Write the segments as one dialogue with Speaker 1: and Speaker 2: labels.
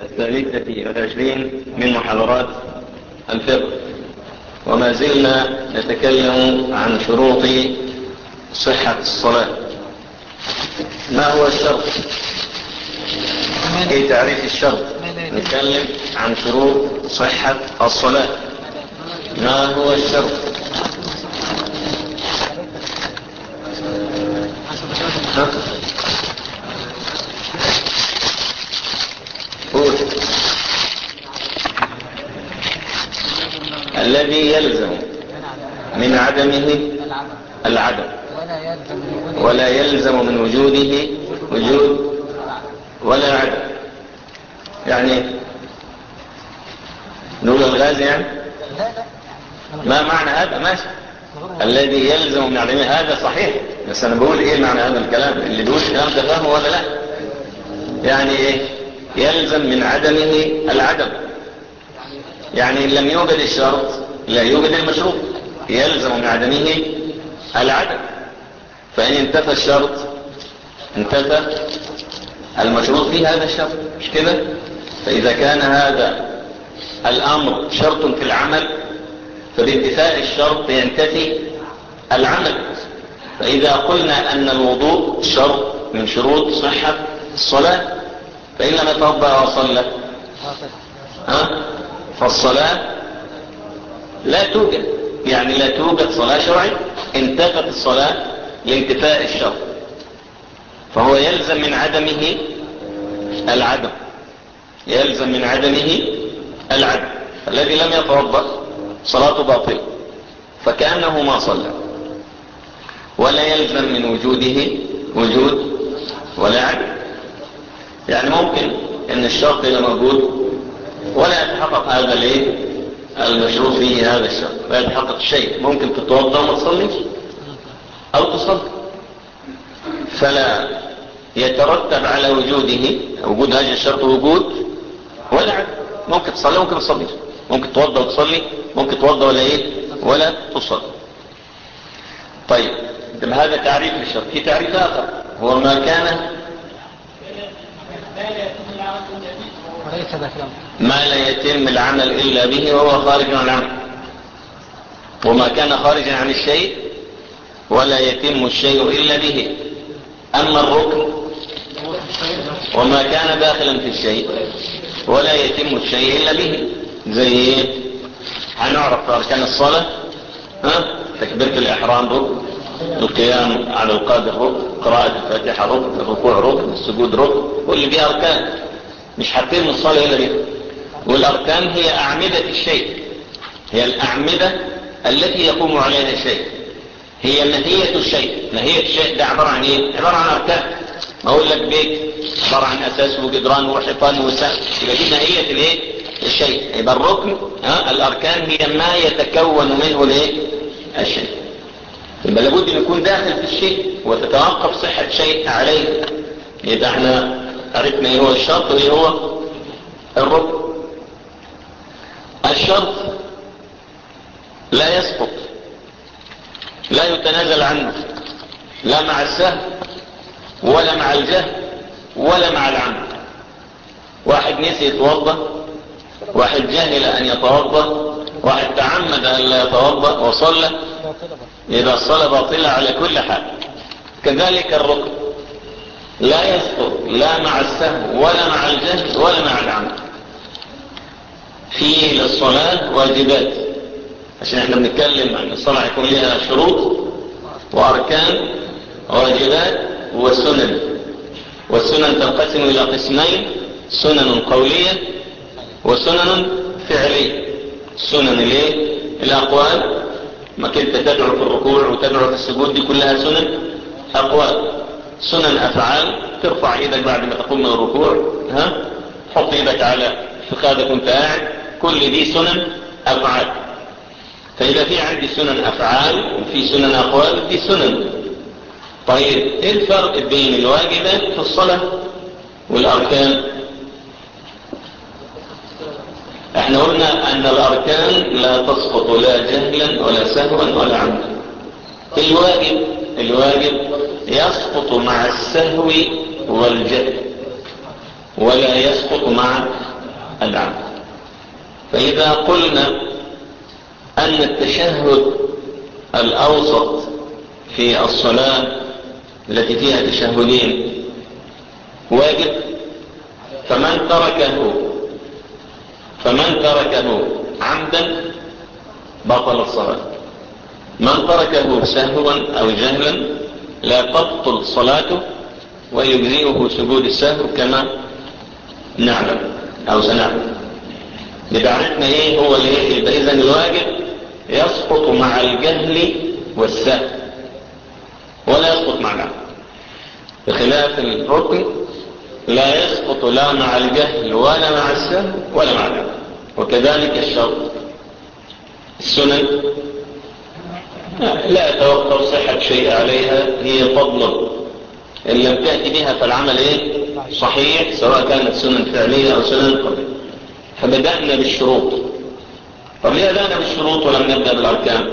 Speaker 1: الثالثة والعشرين من محاضرات الفقه وما زلنا نتكلم عن شروط صحة الصلاة ما هو الشرط في تعريف الشرط نتكلم عن شروط صحة الصلاة ما هو الشرط ها؟ قول الذي يلزم من عدمه العدم ولا يلزم من وجوده وجود ولا عدم يعني نقول الغاز يعني ما معنى هذا ماشي الذي يلزم من عدمه هذا صحيح بس انا بقول ايه معنى هذا الكلام اللي بيقول الكلام ده فاهمه ولا لا يعني ايه يلزم من عدمه العدم يعني ان لم يوجد الشرط لا يوجد المشروط يلزم من عدمه العدم فان انتفى الشرط انتفى المشروط فيه هذا الشرط مش كده فاذا كان هذا الامر شرط في العمل فبانتفاء الشرط ينتفي العمل فاذا قلنا ان الوضوء شرط من شروط صحة الصلاة فإن لم يتوضأ وصلى ها فالصلاة لا توجد يعني لا توجد صلاة شرعية انتفت الصلاة لانتفاء الشرط فهو يلزم من عدمه العدم يلزم من عدمه العدم الذي لم يتوضأ صلاته باطلة فكأنه ما صلى ولا يلزم من وجوده وجود ولا عدم يعني ممكن ان الشرط الى موجود ولا يتحقق هذا الايه المشروط فيه هذا الشرط لا يتحقق شيء ممكن تتوضا وما تصليش او تصلي فلا يترتب على وجوده وجود هذا الشرط وجود ولا عدم ممكن تصلي ممكن تصلي ممكن توضا وتصلي ممكن توضا ولا ايه ولا تصلي طيب هذا تعريف للشرط في تعريف اخر هو ما كان ما لا يتم العمل إلا به وهو خارج عن العمل وما كان خارجا عن الشيء ولا يتم الشيء إلا به أما الركن وما كان داخلا في الشيء ولا يتم الشيء إلا به زي هنعرف أركان الصلاة ها تكبيرة الإحرام ركن القيام على القادر ركن قراءة الفاتحة ركن الركوع ركن السجود ركن كل دي أركان مش هتتم الصلاة إلا بها والأركان هي أعمدة الشيء هي الأعمدة التي يقوم عليها الشيء هي نهية الشيء نهية الشيء ده عبارة عن إيه؟ عبارة عن أركان ما أقول لك بيت عبارة عن أساس وجدران وحيطان وسقف يبقى دي نهية الإيه؟ الشيء يبقى الركن ها الأركان هي ما يتكون منه الإيه؟ الشيء يبقى لابد ان يكون داخل في الشيء وتتوقف صحة شيء عليه يبقى احنا عرفنا ايه هو الشرط وايه هو الركن الشرط لا يسقط لا يتنازل عنه لا مع السهل ولا مع الجهل ولا مع العمد واحد نسي يتوضا واحد جهل ان يتوضا واحد تعمد ان لا يتوضا وصلى يبقى الصلاة باطلة على كل حال كذلك الركن لا يسقط لا مع السهو ولا مع الجهل ولا مع العمد في للصلاة واجبات عشان احنا بنتكلم عن الصلاة يكون لها شروط واركان واجبات وسنن والسنن تنقسم الى قسمين سنن قولية وسنن فعلية سنن الايه الاقوال ما كنت تدعو في الركوع وتدعو في السجود دي كلها سنن اقوال سنن افعال ترفع ايدك بعد ما تقوم من الركوع ها حط ايدك على فخادك وانت قاعد كل دي سنن افعال فاذا في عندي سنن افعال وفي سنن اقوال دي سنن طيب ايه الفرق بين الواجبات في الصلاة والاركان احنا قلنا ان الاركان لا تسقط لا جهلا ولا سهوا ولا عمدا الواجب الواجب يسقط مع السهو والجهل ولا يسقط مع العمد فإذا قلنا أن التشهد الأوسط في الصلاة التي فيها تشهدين واجب فمن تركه فمن تركه عمدا بطل الصلاة من تركه سهوا أو جهلا لا تبطل صلاته ويجزئه سجود السهو كما نعلم أو سنعلم يبقى عرفنا ايه هو الايه يبقى اذا الواجب يسقط مع الجهل والسهو ولا يسقط مع العمل بخلاف الركن لا يسقط لا مع الجهل ولا مع السهو ولا مع العمل وكذلك الشرط السنن لا يتوقف صحة شيء عليها هي فضل إن لم تأتي بها فالعمل إيه صحيح سواء كانت سنن فعلية أو سنن قبل فبدأنا بالشروط طب ليه بدأنا بالشروط ولم نبدأ بالأركان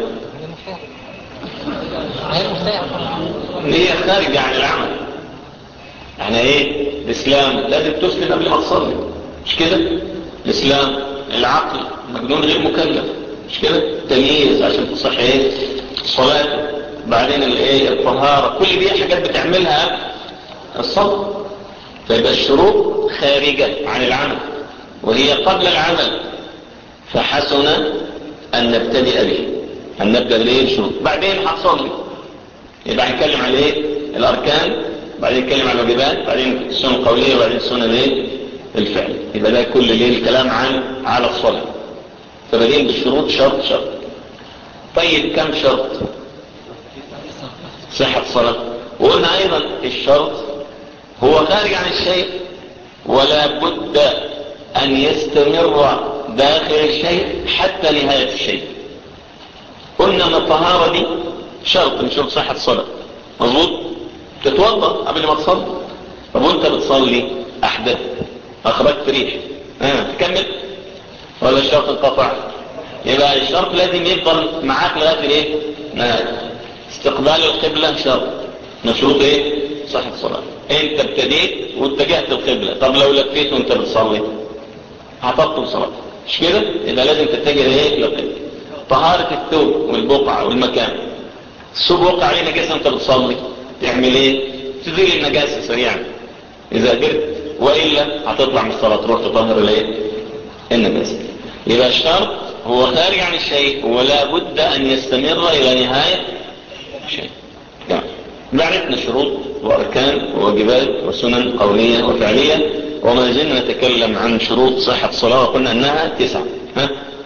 Speaker 1: هي خارجة عن العمل يعني ايه الاسلام لازم تسلم قبل ما تصلي مش كده الاسلام العقل مجنون غير مكلف مش كده تمييز عشان تصح ايه الصلاة بعدين الايه الطهارة كل دي حاجات بتعملها الصلاة فيبقى الشروط خارجة عن العمل وهي قبل العمل فحسن ان نبتدئ به ان نبدأ بالايه الشروط بعدين هتصلي يبقى هنتكلم على ايه الاركان بعدين نتكلم عن الواجبات بعدين السنن القوليه وبعدين السنن الايه الفعل يبقى ده كل ليه الكلام عن على الصلاه فبدين بالشروط شرط شرط طيب كم شرط صحه الصلاه وقلنا ايضا الشرط هو خارج عن الشيء ولا بد ان يستمر داخل الشيء حتى نهايه الشيء قلنا ان الطهاره دي شرط من شروط صحه الصلاه مظبوط تتوضا قبل ما تصلي طب وانت بتصلي احدث اخرجت ريح اه تكمل ولا الشرط انقطع يبقى الشرط لازم يفضل معاك لغايه ايه استقبال القبله شرط مشروط ايه صحه الصلاه انت ابتديت واتجهت القبله طب لو لفيت وانت بتصلي هتبطل صلاتك مش كده يبقى لازم تتجه ايه للقبله طهاره الثوب والبقعه والمكان الثوب وقع عليه نجاسه انت بتصلي تعمل ايه تزيل النجاسة سريعا اذا قدرت وإلا هتطلع من الصلاة تروح تطهر الايه النجاسة يبقى الشرط هو خارج عن الشيء ولا بد ان يستمر الى نهاية شيء عرفنا شروط واركان وواجبات وسنن قولية وفعلية وما زلنا نتكلم عن شروط صحة الصلاة وقلنا انها تسعة ها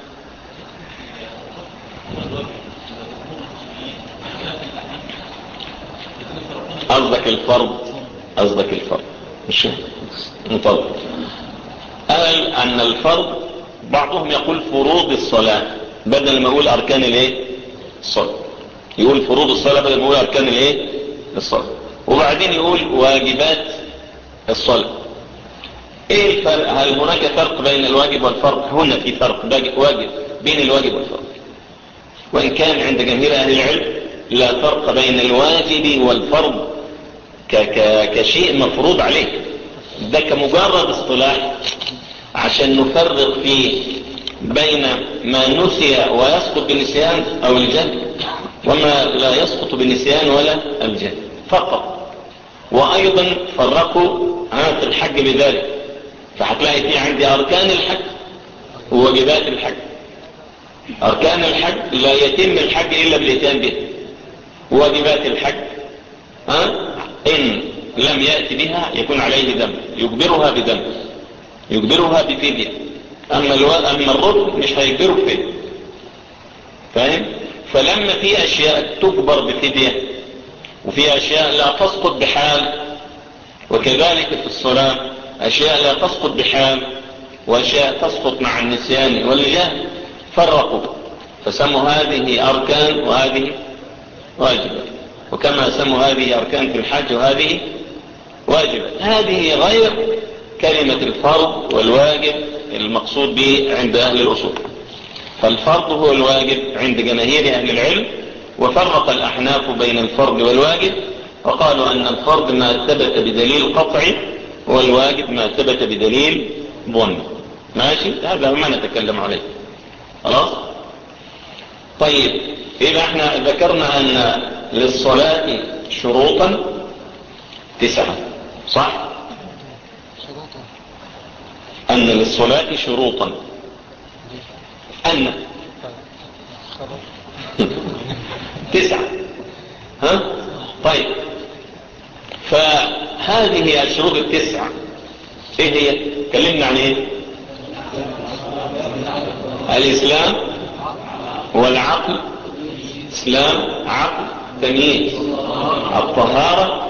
Speaker 1: قصدك الفرض قصدك الفرض مش مطلق قال ان الفرض بعضهم يقول فروض الصلاة بدل ما يقول اركان الايه الصلاة يقول فروض الصلاة بدل ما يقول اركان الايه الصلاة وبعدين يقول واجبات الصلاة ايه الفرق هل هناك فرق بين الواجب والفرض هنا في فرق واجب بين الواجب والفرض وان كان عند جميع اهل العلم لا فرق بين الواجب والفرض ك ك كشيء مفروض عليك ده كمجرد اصطلاح عشان نفرق فيه بين ما نسي ويسقط بالنسيان او الجهل وما لا يسقط بالنسيان ولا الجهل فقط وايضا فرقوا في الحج بذلك فهتلاقي في عندي اركان الحج وواجبات الحج اركان الحج لا يتم الحج الا بالاتيان به واجبات الحج ها ان لم يأتي بها يكون عليه دم يجبرها بدم يجبرها بفدية اما الو... اما الركن مش هيجبره بفدية فاهم فلما في اشياء تجبر بفدية وفي اشياء لا تسقط بحال وكذلك في الصلاة اشياء لا تسقط بحال واشياء تسقط مع النسيان والجهل فرقوا فسموا هذه اركان وهذه واجبات وكما سموا هذه أركان في الحج وهذه واجبات هذه غير كلمة الفرض والواجب المقصود به عند أهل الأصول فالفرض هو الواجب عند جماهير أهل العلم وفرق الأحناف بين الفرض والواجب وقالوا أن الفرض ما ثبت بدليل قطعي والواجب ما ثبت بدليل ظن ماشي هذا ما نتكلم عليه خلاص طيب إذا احنا ذكرنا أن للصلاة شروطا تسعة صح
Speaker 2: شروطا
Speaker 1: أن للصلاة شروطا أن
Speaker 2: خبر
Speaker 1: تسعة ها طيب فهذه الشروط التسعة ايه هي كلمنا عن ايه الاسلام والعقل اسلام عقل تمييز الطهارة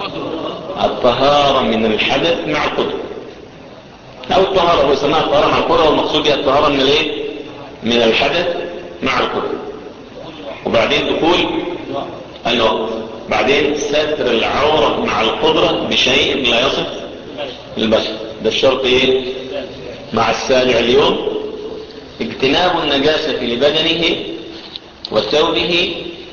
Speaker 1: الطهارة من الحدث مع القدرة او الطهارة هو سماها الطهارة مع القدرة والمقصود بها الطهارة من الايه من الحدث مع القدرة وبعدين دخول الوقت بعدين ستر العورة مع القدرة بشيء لا يصف البشر ده الشرط ايه مع السابع اليوم اجتناب النجاسة لبدنه وثوبه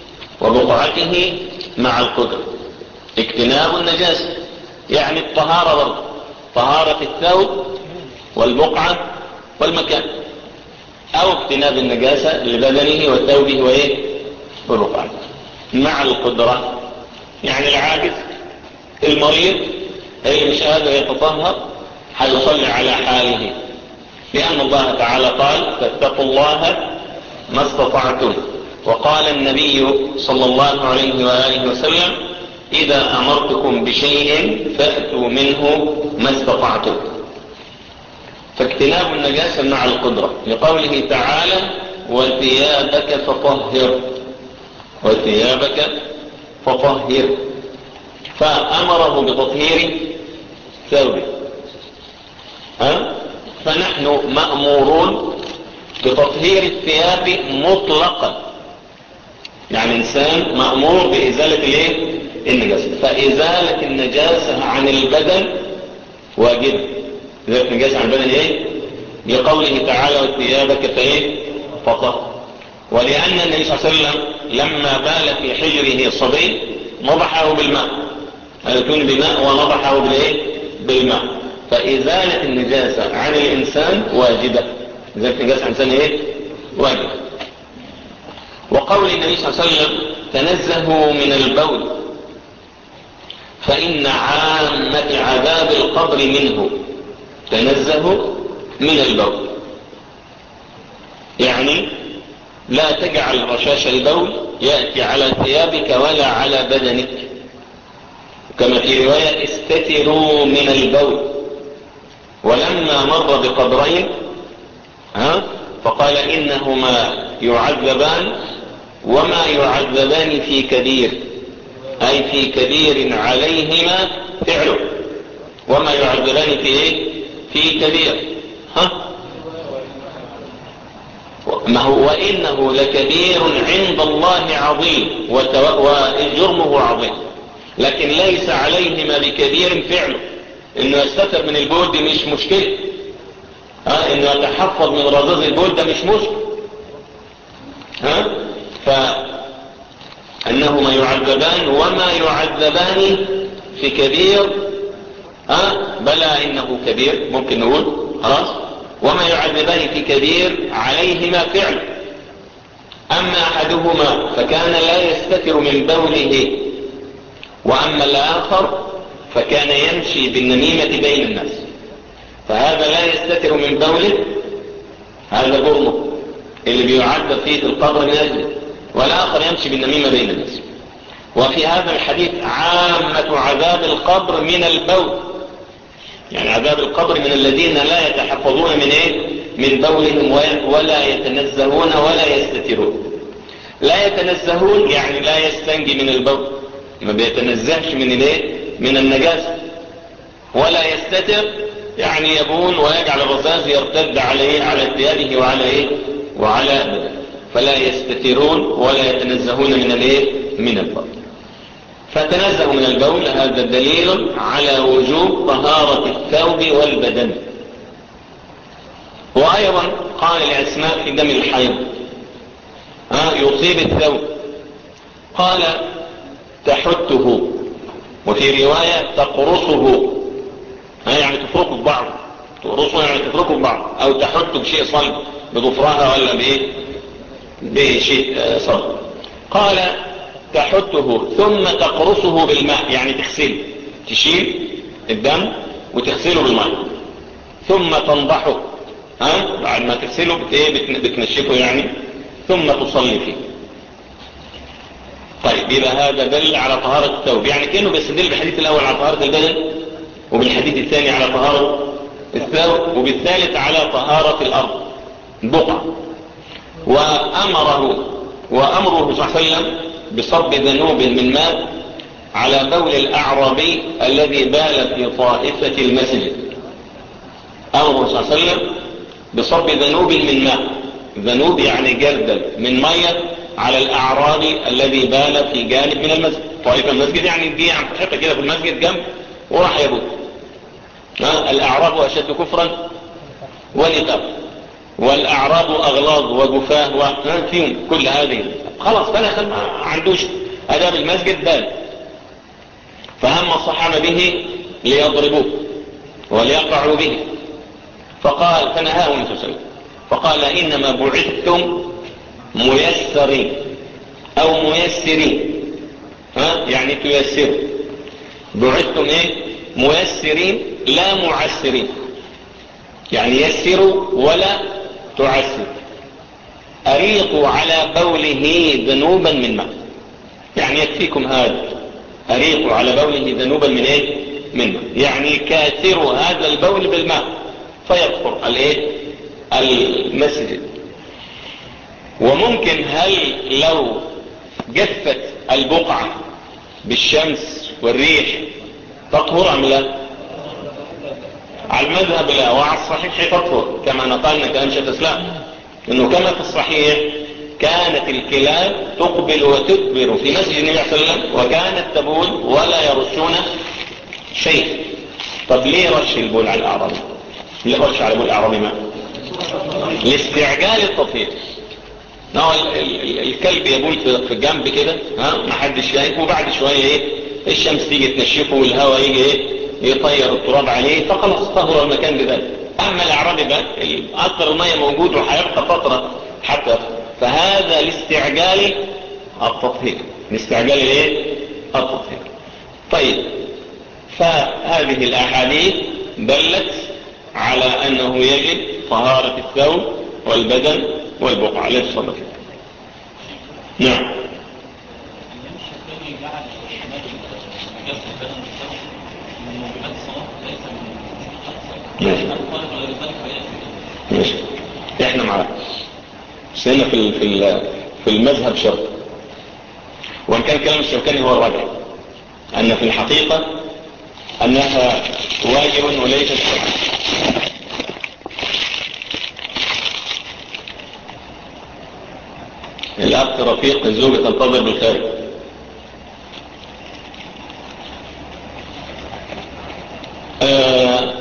Speaker 1: وبقعته مع القدرة اجتناب النجاسة يعني الطهارة برضه طهارة الثوب والبقعة والمكان او اجتناب النجاسة لبدنه وثوبه وايه وبقعته مع القدرة يعني العاجز المريض اللي مش قادر يتطهر هيصلي على حاله لأن الله تعالى قال فاتقوا الله ما استطعتم وقال النبي صلى الله عليه وآله وسلم إذا أمرتكم بشيء فأتوا منه ما استطعتم فاجتناب النجاسة مع القدرة لقوله تعالى وثيابك فطهر وثيابك فطهر فأمره بتطهير ثوبه ها؟ فنحن مأمورون بتطهير الثياب مطلقا يعني إنسان مأمور بإزالة الايه النجاسة فإزالة النجاسة عن البدن واجب إزالة النجاسة عن البدن ايه لقوله تعالى وثيابك فايه فطهر ولأن النبي صلى الله عليه وسلم لما بال في حجره الصبي نضحه بالماء يكون بماء ونضحه بالايه بالماء فإزالة النجاسة عن الإنسان واجبة إزالة النجاسة عن الإنسان إيه واجبة وقول النبي صلى الله عليه وسلم تنزهوا من البول فإن عامة عذاب القبر منه تنزهوا من البول يعني لا تجعل رشاش البول يأتي على ثيابك ولا على بدنك كما في رواية استتروا من البول ولما مر بقبرين ها فقال إنهما يعذبان وما يعذبان في كبير أي في كبير عليهما فعله وما يعذبان في إيه في كبير ها ما هو وإنه لكبير عند الله عظيم وجرمه عظيم لكن ليس عليهما بكبير فعله انه يستتر من البول دي مش مشكلة ها انه يتحفظ من رذاذ البول ده مش مشكلة ها فانهما يعذبان وما يعذبان في كبير ها بلى انه كبير ممكن نقول خلاص وما يعذبان في كبير عليهما فعل اما احدهما فكان لا يستتر من بوله واما الاخر فكان يمشي بالنميمة بين الناس فهذا لا يستتر من بوله هذا جرمه اللي بيعذب فيه في القبر من أجله والآخر يمشي بالنميمة بين الناس وفي هذا الحديث عامة عذاب القبر من البول يعني عذاب القبر من الذين لا يتحفظون من ايه من بولهم ولا يتنزهون ولا يستترون لا يتنزهون يعني لا يستنجي من البول ما بيتنزهش من الايه من النجاسة ولا يستتر يعني يبون ويجعل الرصاص يرتد عليه على ثيابه وعلى ايه وعلى بدنه فلا يستترون ولا يتنزهون من الايه من البول فتنزه من البول هذا دليل على وجوب طهارة الثوب والبدن وايضا قال الاسماء في دم الحيض ها يصيب الثوب قال تحته وفي رواية تقرصه ها يعني تفرقه في بعض تقرصوا يعني تتركوا ببعض او تحطوا بشيء صلب بضفرها ولا بايه بشيء صلب قال تحته ثم تقرصه بالماء يعني تغسله تشيل الدم وتغسله بالماء ثم تنضحه ها بعد ما تغسله بت... ايه بتنشفه يعني ثم تصلي فيه طيب يبقى هذا دل على طهارة الثوب يعني كأنه بيستدل بالحديث الأول على طهارة البدن وبالحديث الثاني على طهارة الثوب وبالثالث على طهارة الأرض بقع وأمره وأمره صلى الله عليه وسلم بصب ذنوب من ماء على بول الأعرابي الذي بال في طائفة المسجد أمره صلى الله عليه وسلم بصب ذنوب من ماء ذنوب يعني جردل من مية على الأعرابي الذي بال في جانب من المسجد طائفة المسجد يعني دي عم حتى كده في المسجد جنب وراح يبول الأعراب أشد كفرا ونفاق والأعراب أغلاظ وجفاه وفيهم كل هذه خلاص فدخل ما عندوش أداب المسجد بال فهم الصحابة به ليضربوه وليقعوا به فقال فنهاهم صلى الله عليه وسلم فقال إنما بعثتم ميسرين أو ميسرين ها يعني تيسروا بعثتم إيه ميسرين لا معسرين يعني يسروا ولا تعسروا أريقوا على بوله ذنوبا من ماء يعني يكفيكم هذا أريقوا على بوله ذنوبا من ايه من ماء يعني كاثروا هذا البول بالماء فيكفر الايه المسجد وممكن هل لو جفت البقعة بالشمس والريح تطهر ام لا على المذهب لا وعلى الصحيح تطهر كما نقلنا كلام شيخ الاسلام انه كما في الصحيح كانت الكلاب تقبل وتدبر في مسجد النبي صلى الله عليه وسلم وكانت تبول ولا يرشون شيء طب ليه رش البول على الاعرابي ليه رش على بول الاعرابي ماء لاستعجال التطهير هو الكلب يبول في الجنب كده ها ما حدش شايفه وبعد شويه ايه الشمس تيجي تنشفه والهواء يجي ايه يطير التراب عليه فخلاص طهر المكان بذلك اما الاعرابي بقى اكثر الميه موجود وهيبقى فتره حتى فهذا لاستعجال التطهير لاستعجال الايه التطهير طيب فهذه الاحاديث دلت على انه يجب طهارة الثوب والبدن والبقعة التي صلى فيها نعم ماشي ماشي احنا معاك سينا في في في المذهب شرط وان كان كلام الشوكاني هو الراجع ان في الحقيقة انها واجب وليست شرط الأخ رفيق الزوجة تنتظر بالخارج آه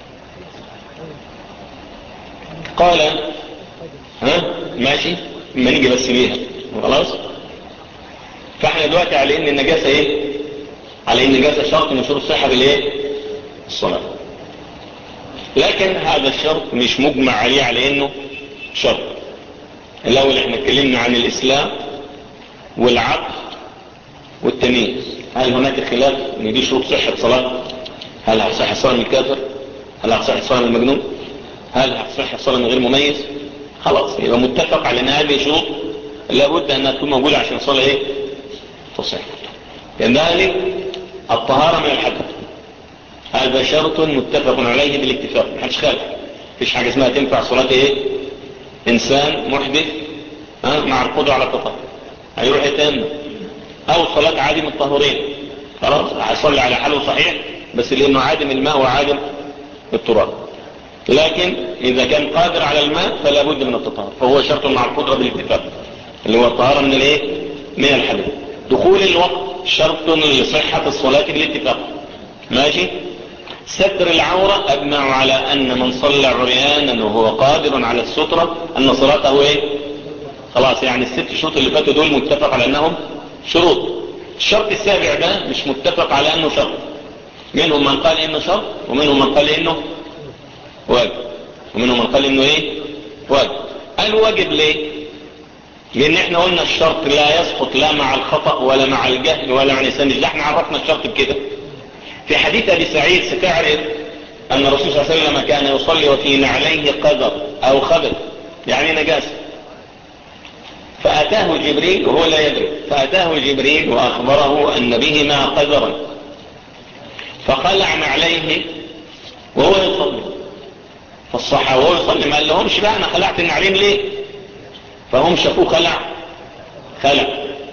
Speaker 1: قال ها ماشي ما نيجي بس بيها خلاص فاحنا دلوقتي على ان النجاسة ايه على ان النجاسة شرط من شروط الصحة بالايه الصلاة لكن هذا الشرط مش مجمع عليه على انه شرط الاول احنا اتكلمنا عن الاسلام والعقل والتمييز هل هناك خلاف ان دي شروط صحة صلاة هل هتصح الصلاة من الكافر هل هتصح الصلاة من المجنون هل هتصح الصلاة من غير مميز خلاص يبقى متفق على ان هذه شروط لابد انها تكون موجودة عشان الصلاة ايه تصح كذلك الطهارة من الحدث هذا شرط متفق عليه بالاتفاق محدش خالف مفيش حاجة اسمها تنفع صلاة ايه انسان محدث ها مع القدرة على التطهر هيروح يتم او صلاة عادم الطهورين خلاص هيصلي على حاله صحيح بس لانه عادم الماء وعادم التراب لكن اذا كان قادر على الماء فلا بد من التطهر فهو شرط مع القدرة بالاتفاق اللي هو الطهارة من الايه من الحدث دخول الوقت شرط لصحة الصلاة بالاتفاق ماشي ستر العورة أجمع على أن من صلى عريانا وهو قادر على السترة أن صلاته إيه خلاص يعني الست شروط اللي فاتوا دول متفق على أنهم شروط الشرط السابع ده مش متفق على أنه شرط منهم من قال إنه شرط ومنهم من قال إنه واجب ومنهم من قال انه ايه واجب قال واجب ليه لان احنا قلنا الشرط لا يسقط لا مع الخطأ ولا مع الجهل ولا مع نسان ده احنا عرفنا الشرط بكده في حديث ابي سعيد ستعرف ان الرسول صلى الله عليه وسلم كان يصلي وفي نعليه قدر او خبث يعني نجاسة فأتاه جبريل وهو لا يدري فأتاه جبريل وأخبره أن بهما قدرا فخلع نعليه وهو يصلي فالصحابة وهو يصلي ما قال لهمش بقى أنا خلعت النعلين ليه فهم شافوه خلع خلع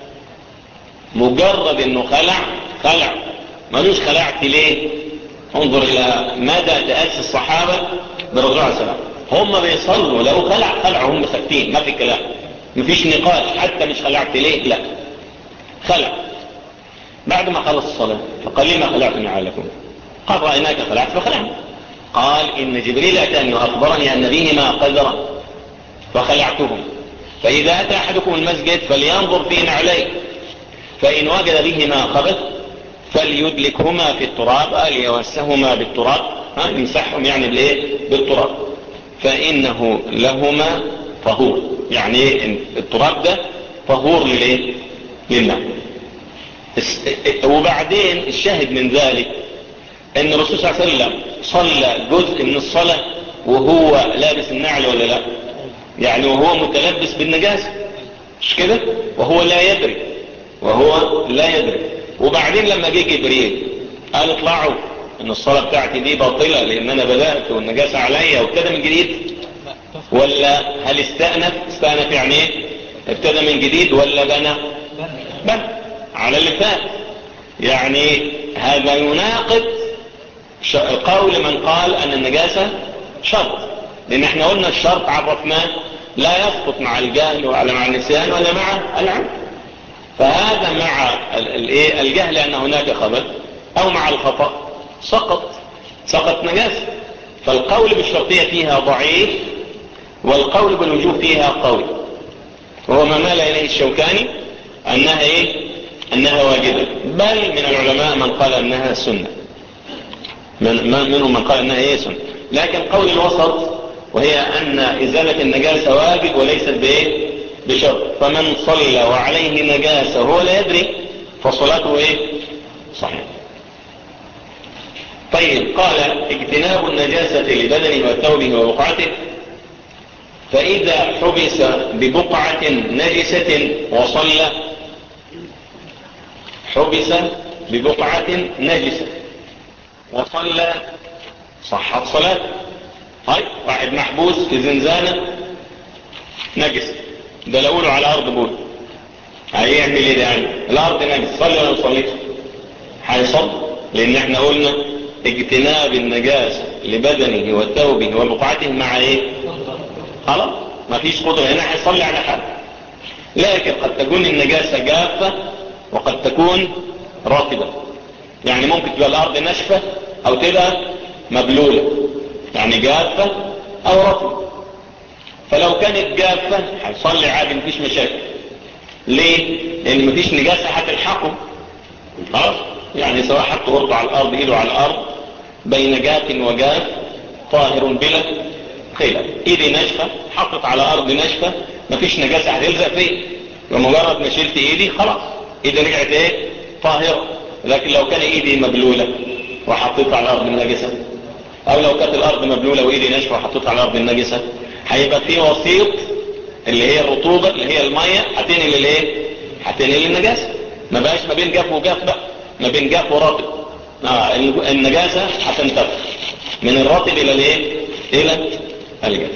Speaker 1: مجرد انه خلع خلع ملوش خلعت ليه انظر الى مدى تأسي الصحابة برسول عليه السلام هم بيصلوا لو خلع خلع هم ساكتين ما في كلام مفيش نقاش حتى مش خلعت ليه لا خلع بعد ما خلص الصلاة فقال لي ما خلعت نعالكم قال رأيناك خلعت فخلعنا قال إن جبريل أتاني وأخبرني أن بهما قدرا فخلعتهم فإذا أتى أحدكم المسجد فلينظر في نعليه فإن وجد بهما خبث فليدلكهما في التراب ليوسهما بالتراب يمسحهم يعني بالايه بالتراب فإنه لهما طهور يعني التراب ده طهور للايه للماء وبعدين الشاهد من ذلك ان الرسول صلى الله عليه وسلم صلى جزء من الصلاة وهو لابس النعل ولا لا يعني وهو متلبس بالنجاسة مش كده وهو لا يدري وهو لا يدري وبعدين لما جه جبريل قال اطلعوا ان الصلاة بتاعتي دي باطلة لان انا بدأت والنجاسة عليا وابتدى من جديد ولا هل استأنف استأنف يعني ايه ابتدى من جديد ولا بنى بنى على اللي فات يعني هذا يناقض قول من قال ان النجاسة شرط لان احنا قلنا الشرط عرفناه لا يسقط مع الجهل ولا مع النسيان ولا مع العمد فهذا مع الايه الجهل ان هناك خبث او مع الخطأ سقط سقط نجاسة فالقول بالشرطية فيها ضعيف والقول بالوجوب فيها قوي وهو ما مال إليه الشوكاني أنها إيه أنها واجبة بل من العلماء من قال أنها سنة من منهم من قال أنها إيه سنة لكن قول الوسط وهي أن إزالة النجاسة واجب وليست بإيه بشرط فمن صلى وعليه نجاسة وهو لا يدري فصلاته إيه صحيح طيب قال اجتناب النجاسة لبدنه وثوبه وبقعته فإذا حبس ببقعة نجسة وصلى حبس ببقعة نجسة وصلى صحت صلاة هاي واحد محبوس في زنزانة نجس ده لو له على أرض بول هيعمل ايه ده يعني الأرض نجس صلي ولا صليت هيصل لأن احنا قلنا اجتناب النجاسة لبدنه وثوبه وبقعته مع ايه خلاص ما فيش قدرة هنا هيصلي على حد لكن قد تكون النجاسة جافة وقد تكون رافضة يعني ممكن تبقى الارض ناشفة او تبقى مبلولة يعني جافة او رافضة فلو كانت جافة هيصلي عادي مفيش مشاكل ليه لان مفيش نجاسة هتلحقه خلاص يعني سواء حط ورطه على الارض ايده على الارض بين جاف وجاف طاهر بلا خلاف ايدي ناشفة حطت على ارض ناشفة مفيش نجاسة هتلزق فيه ومجرد ما شلت ايدي خلاص ايدي رجعت ايه طاهرة لكن لو كان ايدي مبلولة وحطيتها على الارض النجسة او لو كانت الارض مبلولة وايدي ناشفة وحطيتها على الارض النجسة هيبقى في وسيط اللي هي الرطوبة اللي هي المية هتنقل الايه هتنقل النجاسة ما بقاش ما بين جاف وجاف بقى ما بين جاف ورطب آه النجاسة هتنتقل من الرطب الى الايه الى الجاف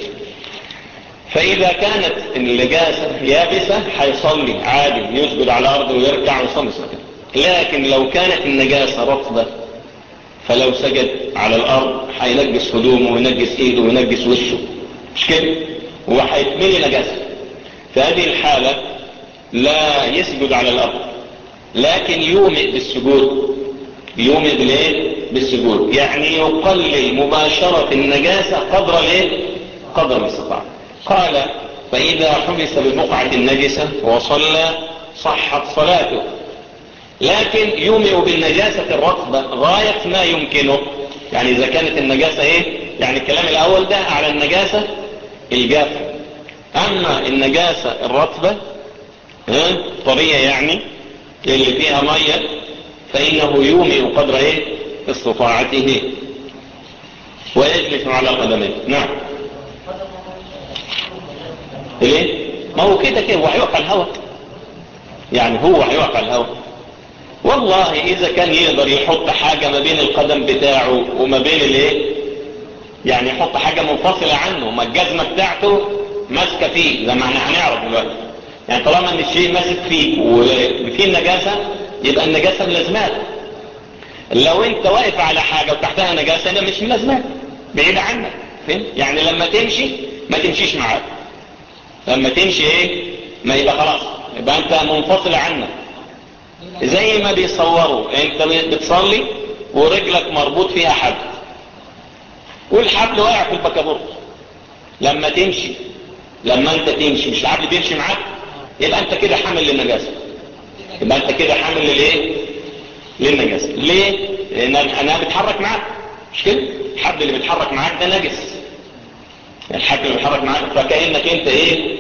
Speaker 1: فاذا كانت النجاسة يابسة هيصلي عادي يسجد على الارض ويركع ويصلي سجد لكن لو كانت النجاسة رطبة فلو سجد على الارض هينجس هدومه وينجس ايده وينجس وشه مش كده وهيتملي نجاسة في هذه الحالة لا يسجد على الارض لكن يومئ بالسجود يومئ بالايه بالسجود يعني يقلل مباشرة النجاسة قدر الايه قدر الاستطاعة قال فإذا حبس ببقعة النجسة وصلى صحت صلاته لكن يومئ بالنجاسة الرطبة غاية ما يمكنه يعني إذا كانت النجاسة إيه يعني الكلام الاول ده على النجاسة الجافة اما النجاسة الرطبة ها طرية يعني اللي فيها مية فانه يومئ قدر ايه استطاعته ويجلس على قدميه نعم ليه ما هو كده كده هو هيقف على الهواء يعني هو هيقف على الهواء والله اذا كان يقدر يحط حاجة ما بين القدم بتاعه وما بين الايه يعني يحط حاجة منفصلة عنه ما الجزمة بتاعته ماسكة فيه زي ما احنا هنعرف دلوقتي يعني طالما ان الشيء ماسك فيه وفيه النجاسة يبقى النجاسة ملازمات لو انت واقف على حاجة وتحتها نجاسة ده مش ملازمات بعيد عنك فين؟ يعني لما تمشي ما تمشيش معاك لما تمشي ايه ما يبقى خلاص يبقى انت منفصل عنك زي ما بيصوروا انت بتصلي ورجلك مربوط فيها حبل والحبل واقع في البكابورت لما تمشي لما انت تمشي مش الحبل بيمشي معاك يبقى انت كده حامل للنجاسة يبقى انت كده حامل للايه للنجاسة ليه لان انا بتحرك معاك مش كده الحبل اللي بيتحرك معاك ده نجس الحبل اللي بيتحرك معاك فكأنك انت ايه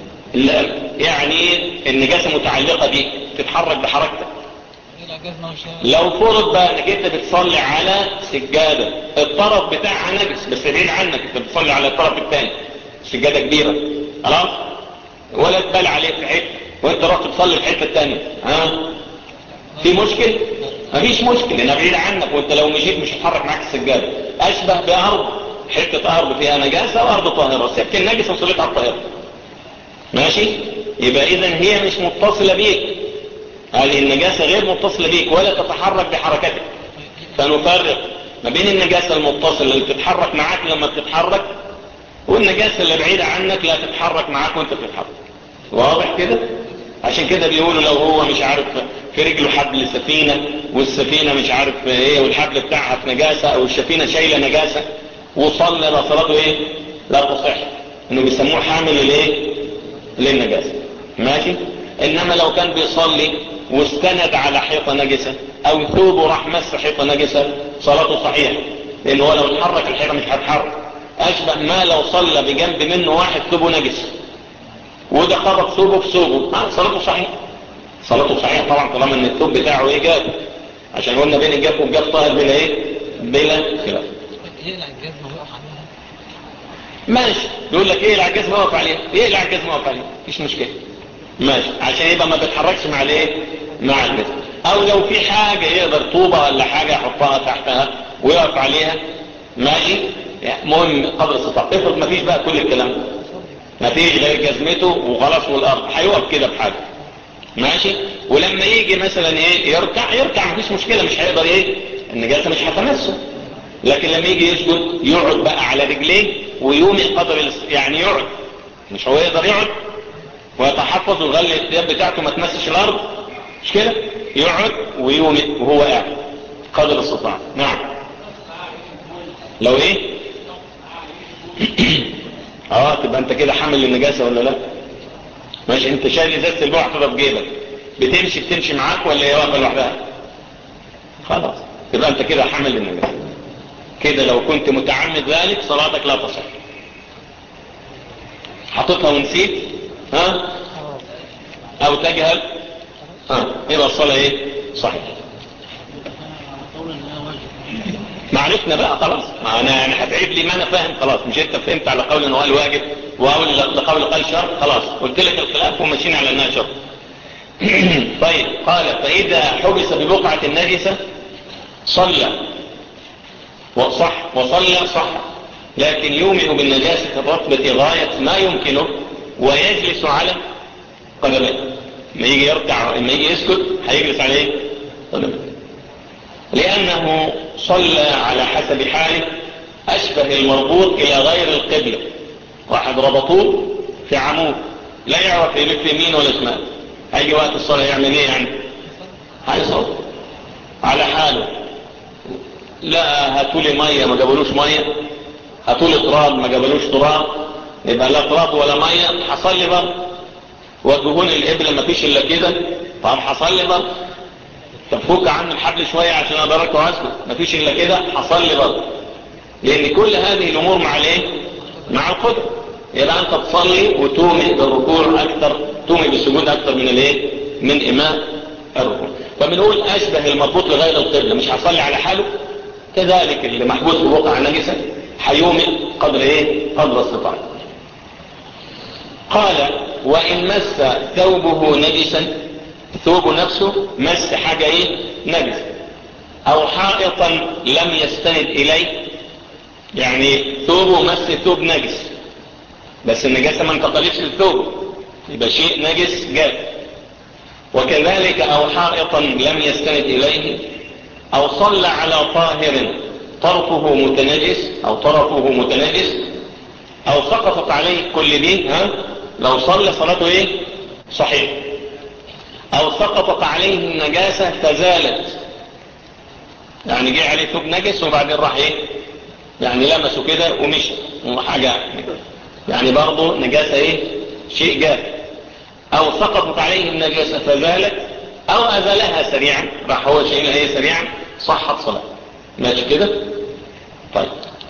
Speaker 1: يعني النجاسة متعلقة بيك تتحرك بحركتك لو فرض بقى انك انت بتصلي على سجادة الطرف بتاعها نجس بس بعيد عنك انت بتصلي على الطرف الثاني سجادة كبيرة خلاص ولا تبال عليك في حته وانت رحت تصلي في حته ثانيه ها في مشكل مفيش مشكل لانها بعيد عنك وانت لو مشيت مش هتحرك معاك السجاده اشبه بارض حته ارض فيها نجاسه وارض طاهره سبت النجس وصليت على الطاهره ماشي يبقى اذا هي مش متصله بيك هذه النجاسه غير متصله بيك ولا تتحرك بحركتك فنفرق ما بين النجاسه المتصله اللي بتتحرك معاك لما بتتحرك والنجاسة اللي بعيدة عنك لا تتحرك معاك وانت بتتحرك واضح كده عشان كده بيقولوا لو هو مش عارف في رجله حبل سفينة والسفينة مش عارف ايه والحبل بتاعها في نجاسة او السفينة شايلة نجاسة وصلى لا صلاته ايه لا تصح انه بيسموه حامل الايه للنجاسة ماشي انما لو كان بيصلي واستند على حيطة نجسة او ثوبه راح مس حيطة نجسة صلاته صحيحة لانه هو لو اتحرك الحيطة مش هتحرك اشبه ما لو صلى بجنب منه واحد ثوبه نجس وده خبط ثوبه في ثوبه ها صلاته صحيح صلاته صحيح طبعا طالما ان الثوب بتاعه ايه جاف عشان قلنا بين الجاف والجاف طاهر بلا ايه بلا خلاف
Speaker 2: يقلع الجزمة ويقف عليها
Speaker 1: ماشي يقول لك ايه العجاز ما وقف عليه ايه العجاز ما وقف عليه مفيش مشكله ماشي عشان يبقى ما بيتحركش مع الايه مع الجسم او لو في حاجه يقدر طوبه ولا حاجه يحطها تحتها ويقف عليها ماشي مهم قدر استطاع افرض مفيش بقى كل الكلام ده مفيش غير جزمته وخلاص والارض هيقف كده بحاجه ماشي ولما يجي مثلا ايه يركع يركع مفيش مشكله مش هيقدر ايه النجاسه مش هتمسه لكن لما يجي يسجد يقعد بقى على رجليه ويومي قدر الاس- يعني يقعد مش هو يقدر يقعد ويتحفظ ويغلي الثياب بتاعته ما تمسش الارض مش كده يقعد ويومي وهو قاعد قدر الاستطاعه نعم لو ايه اه تبقى انت كده حامل النجاسة ولا لا ماشي انت شايل ازازة البوع حاططها في جيبك بتمشي بتمشي معاك ولا هي واقفه لوحدها خلاص يبقى انت كده حامل النجاسة كده لو كنت متعمد ذلك صلاتك لا تصح حاططها ونسيت ها او تجهل ها يبقى الصلاة ايه صحيح
Speaker 2: قول انها واجب
Speaker 1: ما عرفنا بقى خلاص ما انا يعني هتعيب لي ما انا فاهم خلاص مش انت فهمت على قول انه قال واجب وقول لقول قال شرط خلاص قلت لك الخلاف وماشيين على انها شرط طيب قال فاذا حبس ببقعة النجسة صلى وصح وصلى صح لكن يومئ بالنجاسة الرطبة غاية ما يمكنه ويجلس على قدميه لما يجي يركع لما يجي يسكت هيجلس على ايه قدميه لأنه صلى على حسب حاله أشبه المربوط إلى غير القبلة واحد ربطوه في عمود لا يعرف يلف يمين ولا شمال هيجي وقت الصلاة يعمل ايه يعني هيصلي على حاله لا هاتولي مية ما جابلوش مية هاتولي تراب ما جابلوش تراب يبقى لا تراب ولا مية حصلي برضه وجهوني الإبلة ما فيش إلا كده طب حصلي برضه طب فك عنه الحبل شوية عشان أدرك وأسكت مفيش إلا كده حصل لي برضه لان كل هذه الامور مع الايه مع القدرة يبقى انت تصلي وتومئ بالركوع اكثر تومئ بالسجود اكثر من الايه من اماء الركوع فبنقول اشبه المربوط لغير القبلة مش هصلي على حاله كذلك اللي محبوس ببقعة نجسة هيومئ قدر ايه قدر استطاعته قال وان مس ثوبه نجسا ثوب نفسه مس حاجة ايه نجس او حائطا لم يستند اليه يعني ثوبه مس ثوب نجس بس النجاسة ما انتقلتش للثوب يبقى شيء نجس جاء وكذلك او حائطا لم يستند اليه او صلى على طاهر طرفه متنجس او طرفه متنجس او سقطت عليه كل دي ها لو صلى صلاته ايه صحيح او سقطت عليه النجاسة فزالت يعني جه عليه ثوب نجس وبعدين راح ايه يعني لمسه كده ومشي وحاجة يعني برضه نجاسة ايه شيء جاء او سقطت عليه النجاسة فزالت او ازالها سريعا راح هو شيئا ايه سريعا صحت صلاة ماشي كده طيب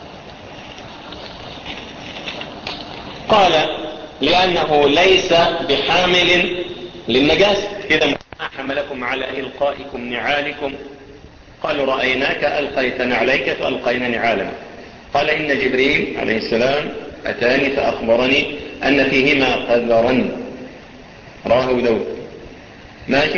Speaker 1: قال لأنه ليس بحامل للنجاسة كده ما حملكم على إلقائكم نعالكم قالوا رأيناك ألقيت نعليك فألقينا نعالنا قال إن جبريل عليه السلام أتاني فأخبرني أن فيهما قذرا راه داود ماشي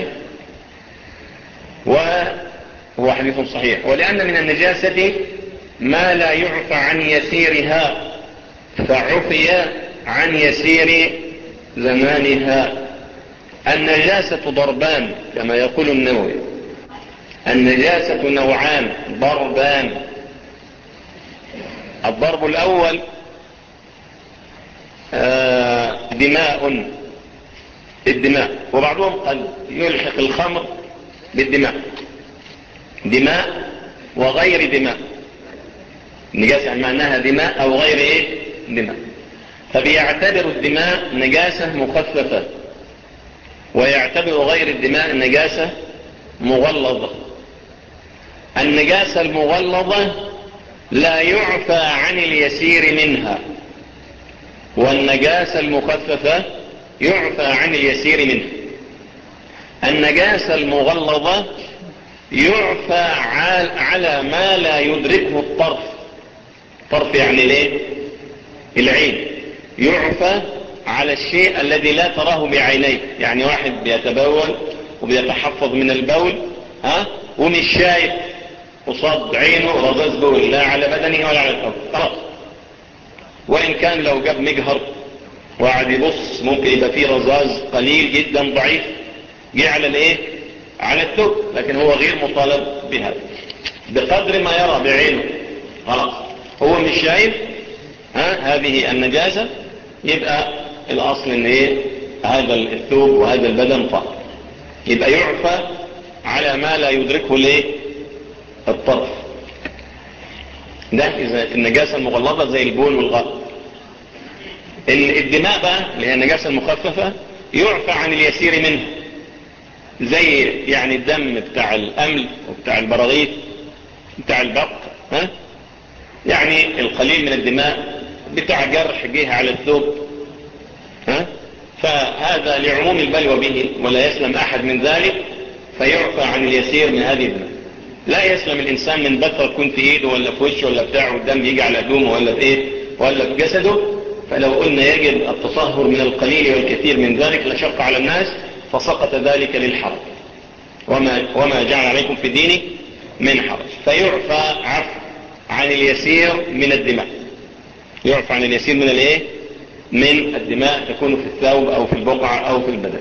Speaker 1: وهو حديث صحيح ولأن من النجاسة ما لا يعفى عن يسيرها فعفي عن يسير زمانها النجاسة ضربان كما يقول النووي النجاسة نوعان ضربان الضرب الأول آه دماء الدماء وبعضهم قد يلحق الخمر بالدماء دماء وغير دماء النجاسة يعني معناها دماء أو غير إيه دماء فبيعتبر الدماء نجاسة مخففة ويعتبر غير الدماء نجاسة مغلظة النجاسة المغلظة لا يعفى عن اليسير منها والنجاسة المخففة يعفى عن اليسير منها النجاسة المغلظة يعفى على ما لا يدركه الطرف طرف يعني ليه العين يعفى على الشيء الذي لا تراه بعينيك يعني واحد بيتبول وبيتحفظ من البول ها ومش شايف قصاد عينه رذاذ بول لا على بدنه ولا على الأرض خلاص وإن كان لو جاب مجهر وقعد يبص ممكن يبقى فيه رذاذ قليل جدا ضعيف جه على الايه على الثوب لكن هو غير مطالب بهذا بقدر ما يرى بعينه خلاص هو مش شايف ها هذه النجاسة يبقى الاصل ان ايه هذا الثوب وهذا البدن طاهر يبقى يعفى على ما لا يدركه ليه الطرف ده اذا النجاسة المغلظة زي البول والغائط الدماء بقى اللي هي النجاسة المخففة يعفى عن اليسير منه زي يعني الدم بتاع الأمل وبتاع البراغيث بتاع البق ها يعني القليل من الدماء بتاع جرح جه على الثوب ها فهذا لعموم البلوى به ولا يسلم أحد من ذلك فيعفى عن اليسير من هذه الدماء لا يسلم الإنسان من بطر تكون في إيده ولا في وشه ولا بتاعه والدم يجي على هدومه ولا في إيه ولا في جسده فلو قلنا يجب التطهر من القليل والكثير من ذلك لشق على الناس فسقط ذلك للحرج وما, وما جعل عليكم في الدين من حرج فيعفى عفو عن اليسير من الدماء يعفى عن اليسير من الايه من الدماء تكون في الثوب او في البقعة او في البدن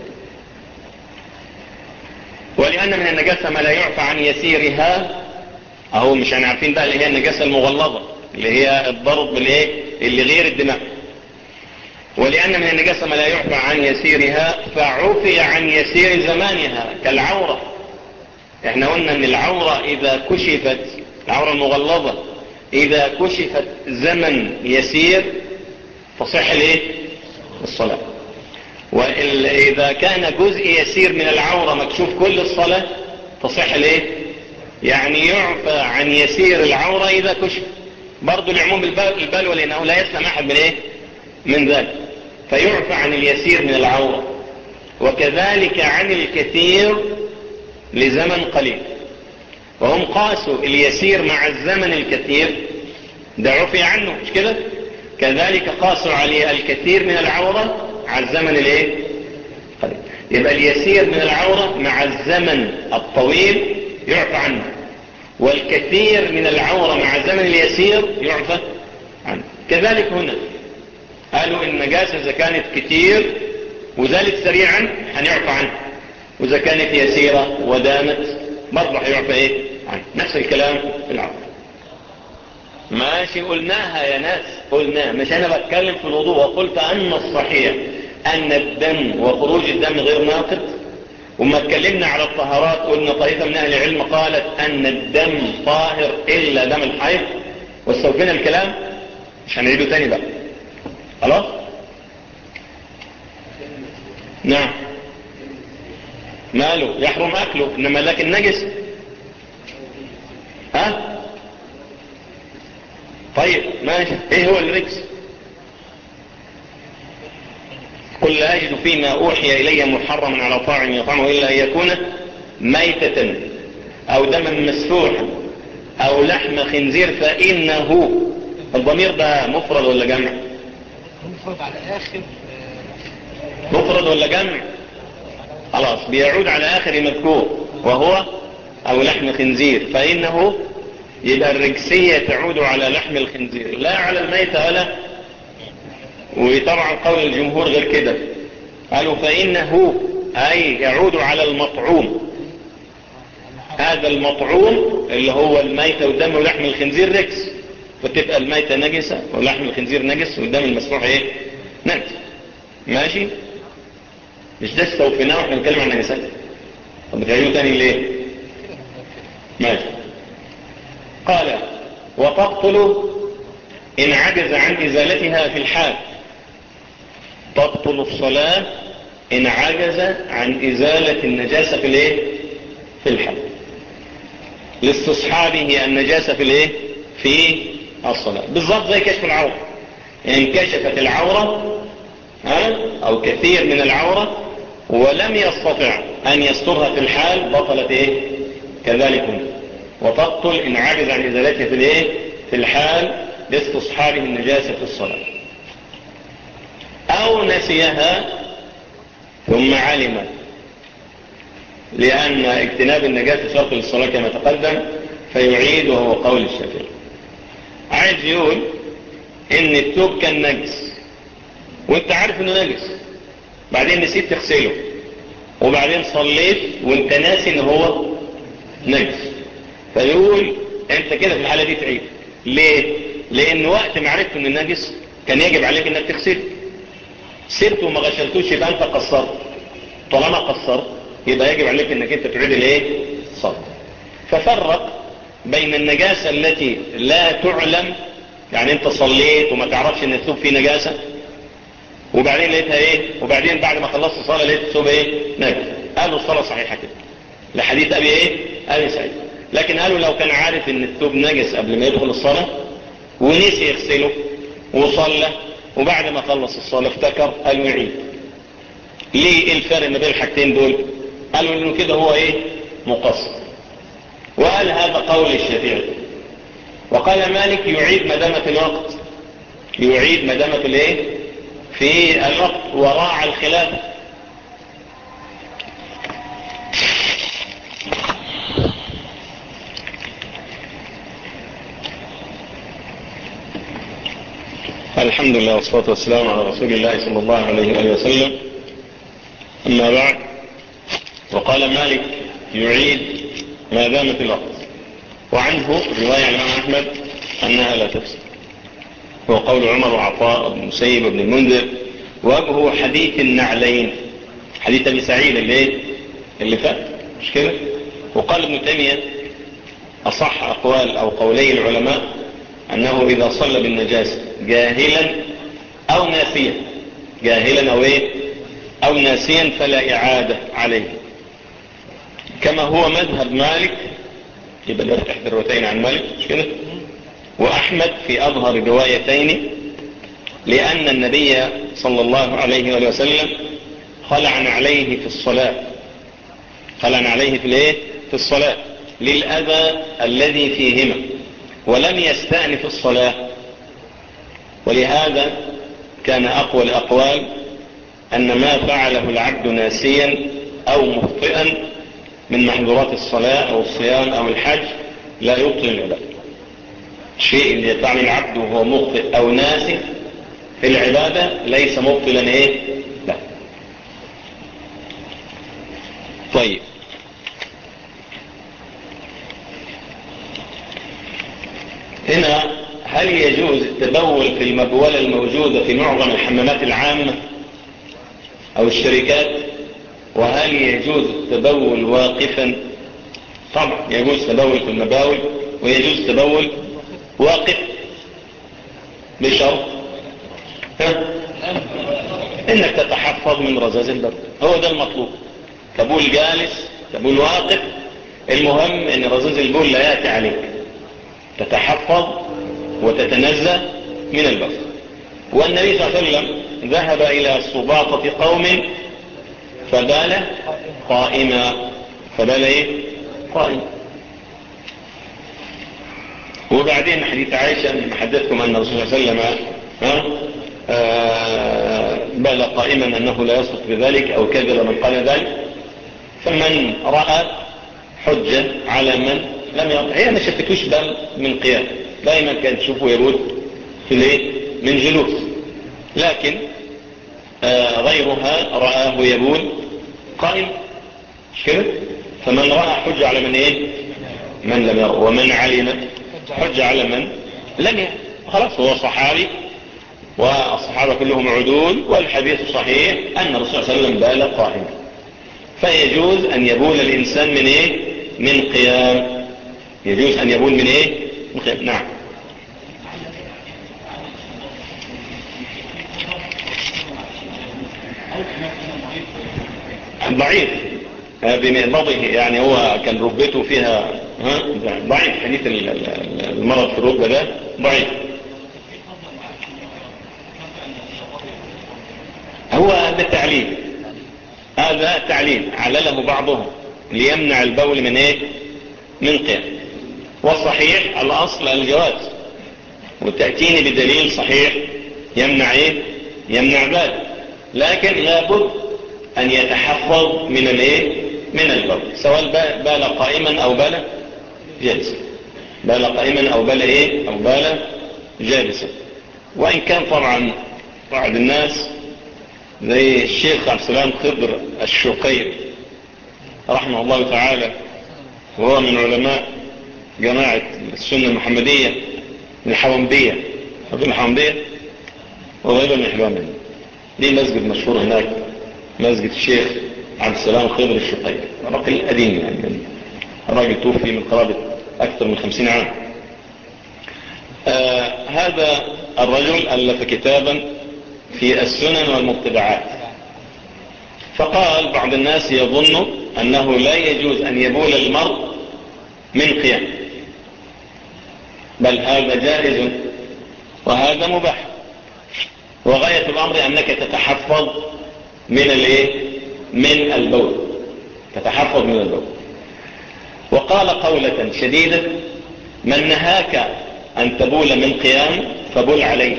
Speaker 1: ولأن من النجاسة ما لا يعفى عن يسيرها اهو مش يعني عارفين بقى اللي هي النجاسة المغلظة اللي هي الضرب بالايه اللي غير الدماء ولأن من النجاسة ما لا يعفى عن يسيرها فعفي عن يسير زمانها كالعورة احنا قلنا ان العورة اذا كشفت العورة المغلظة اذا كشفت زمن يسير تصح الايه الصلاة واذا كان جزء يسير من العورة مكشوف كل الصلاة تصح الايه يعني يعفى عن يسير العورة اذا كشف برضه لعموم البال البلوى لأنه لا يسلم أحد من إيه من ذلك فيعفى عن اليسير من العورة وكذلك عن الكثير لزمن قليل وهم قاسوا اليسير مع الزمن الكثير ده عفي عنه مش كده كذلك قاسوا عليه الكثير من العورة على الزمن الايه قليل يبقى اليسير من العورة مع الزمن الطويل يعفى عنه والكثير من العورة مع الزمن اليسير يعفى عنه كذلك هنا قالوا ان النجاسة اذا كانت كتير وزالت سريعا هنعفى عنها واذا كانت يسيرة ودامت برضه هيعفى ايه عنه نفس الكلام في العورة ماشي قلناها يا ناس قلناها مش انا بتكلم في الوضوء وقلت ان الصحيح ان الدم وخروج الدم غير ناقض وما اتكلمنا على الطهارات قلنا طائفة من اهل العلم قالت ان الدم طاهر الا دم الحيض واستوفينا الكلام مش هنعيده تاني بقى خلاص نعم ماله يحرم اكله انما لكن نجس ها طيب ماشي ايه هو الرجس قل لا أجد فيما أوحي إلي محرما على طاعم يطعمه إلا أن يكون ميتة أو دما مسفوحا أو لحم خنزير فإنه الضمير ده مفرد ولا جمع
Speaker 2: مفرد على آخر
Speaker 1: مفرد ولا جمع خلاص بيعود على آخر مذكور وهو أو لحم خنزير فإنه يبقى الرجسية تعود على لحم الخنزير لا على الميتة ولا وطبعا قول الجمهور غير كده قالوا فإنه أي يعود على المطعوم هذا المطعوم اللي هو الميتة والدم ولحم الخنزير رجس فتبقى الميتة نجسة ولحم الخنزير نجس والدم المسروح ايه نجس ماشي مش ده استوفيناه واحنا بنتكلم عن النجاسات طب بتعيدوا تاني ليه ماشي قال وتبطل إن عجز عن إزالتها في الحال تبطل الصلاة إن عجز عن إزالة النجاسة في الإيه؟ في الحال لاستصحابه النجاسة في الإيه؟ في الصلاة بالضبط زي كشف العورة إن كشفت العورة ها؟ أو كثير من العورة ولم يستطع أن يسترها في الحال بطلت إيه؟ كذلك هنا وتبطل إن عجز عن إزالتها في الإيه؟ في الحال لاستصحابه النجاسة في الصلاة أو نسيها ثم علم لأن اجتناب النجاسة شرط للصلاة كما تقدم فيعيد وهو قول الشافعي عايز يقول ان الثوب كان نجس وانت عارف انه نجس بعدين نسيت تغسله وبعدين صليت وانت ناسي ان هو نجس فيقول انت كده في الحالة دي تعيد ليه لان وقت ما عرفت انه نجس كان يجب عليك انك تغسله سبته وما غسلتوش يبقى انت قصرت طالما قصرت يبقى يجب عليك انك انت تعيد الايه الصلاه ففرق بين النجاسة التي لا تعلم يعني انت صليت وما تعرفش ان الثوب فيه نجاسة وبعدين لقيتها ايه وبعدين بعد ما خلصت الصلاة لقيت الثوب ايه نجس قالوا الصلاة صحيحة كده لحديث ابي ايه ابي سعيد لكن قالوا لو كان عارف ان الثوب نجس قبل ما يدخل الصلاة ونسي يغسله وصلى وبعد ما خلص الصلاة افتكر قالوا يعيد ليه ايه الفرق ما بين الحاجتين دول قالوا انه كده هو ايه مقصر وقال هذا قول الشافعي وقال مالك يعيد مدامة الوقت يعيد مدامة الايه في الوقت وراع الخلاف الحمد لله والصلاة والسلام على رسول الله صلى الله عليه وآله وسلم أما بعد وقال مالك يعيد ما دامت الوقت وعنه رواية عن الإمام أحمد أنها لا تفسد هو قول عمر وعطاء بن مسيب بن المنذر وجهه حديث النعلين حديث أبي سعيد اللي ايه اللي فات مش كده وقال ابن تيمية أصح أقوال أو قولي العلماء أنه إذا صلى بالنجاسة جاهلا أو ناسيا جاهلا أو إيه أو ناسيا فلا إعادة عليه كما هو مذهب مالك يبقى ده إحدى الروايتين عن مالك مش كده وأحمد في أظهر الروايتين لأن النبي صلى الله عليه وآله وسلم خلعن عليه في الصلاة خلعن عليه في الايه في الصلاة للأذى الذي فيهما ولم يستأنف الصلاة ولهذا كان أقوى الأقوال أن ما فعله العبد ناسيا أو مخطئا من محظورات الصلاة أو الصيام أو الحج لا يبطل العبادة الشيء اللي يفعل العبد وهو مخطئ أو ناسي في العبادة ليس مبطلا إيه لا طيب هنا هل يجوز التبول في المبولة الموجودة في معظم الحمامات العامة او الشركات وهل يجوز التبول واقفا طبعا يجوز التبول في المباول ويجوز التبول واقف بشرط انك تتحفظ من رذاذ البول هو ده المطلوب تبول جالس تبول واقف المهم ان رذاذ البول لا يأتي عليك تتحفظ وتتنزه من البول والنبي صلى الله عليه وسلم ذهب إلى سباطة قوم فبال قائما فبال إيه قائما وبعدين حديث عائشة حدثكم أن الرسول صلى الله عليه وسلم بال قائما أنه لا يصدق بذلك أو كذب من قال ذلك فمن رأى حجة على من لم يرى هي ما شفتكوش بل من قيام دائما كان تشوفه يرود في الايه من جلوس لكن آه غيرها رآه يبول قائم كده فمن رأى حجة على من ايه من لم يرى ومن علم حجة على من لم يرى خلاص هو صحابي والصحابة كلهم عدول والحديث صحيح أن الرسول صلى الله عليه وسلم بال قائما فيجوز أن يبول الإنسان من ايه من قيام يجوز أن يبول من ايه من قيام نعم ضعيف بمئضه يعني هو كان ركبته فيها ها ضعيف حديث المرض في الركبة ده ضعيف هو بالتعليل هذا تعليل علله بعضهم ليمنع البول من ايه من قيام والصحيح الاصل الجواز وتأتيني بدليل صحيح يمنع ايه يمنع ذلك لكن لابد ان يتحفظ من الايه من البول سواء بال قائما او بال جالسا بال قائما او بال ايه او بال جالسا وان كان طبعا بعض الناس زي الشيخ عبد السلام خضر الشقير رحمه الله تعالى وهو من علماء جماعة السنة المحمدية من الحوامدية حضر الحوامدية وغير من الحوامدية ليه مسجد مشهور هناك مسجد الشيخ عبد السلام خضر الشقير راجل قديم يعني راجل توفي من قرابة أكثر من خمسين عام آه هذا الرجل ألف كتابا في السنن والمتبعات فقال بعض الناس يظن أنه لا يجوز أن يبول المرء من قيام بل هذا جائز وهذا مباح وغاية الأمر أنك تتحفظ من الايه من البول تتحفظ من البول وقال قولة شديدة من نهاك أن تبول من قيام فبول عليه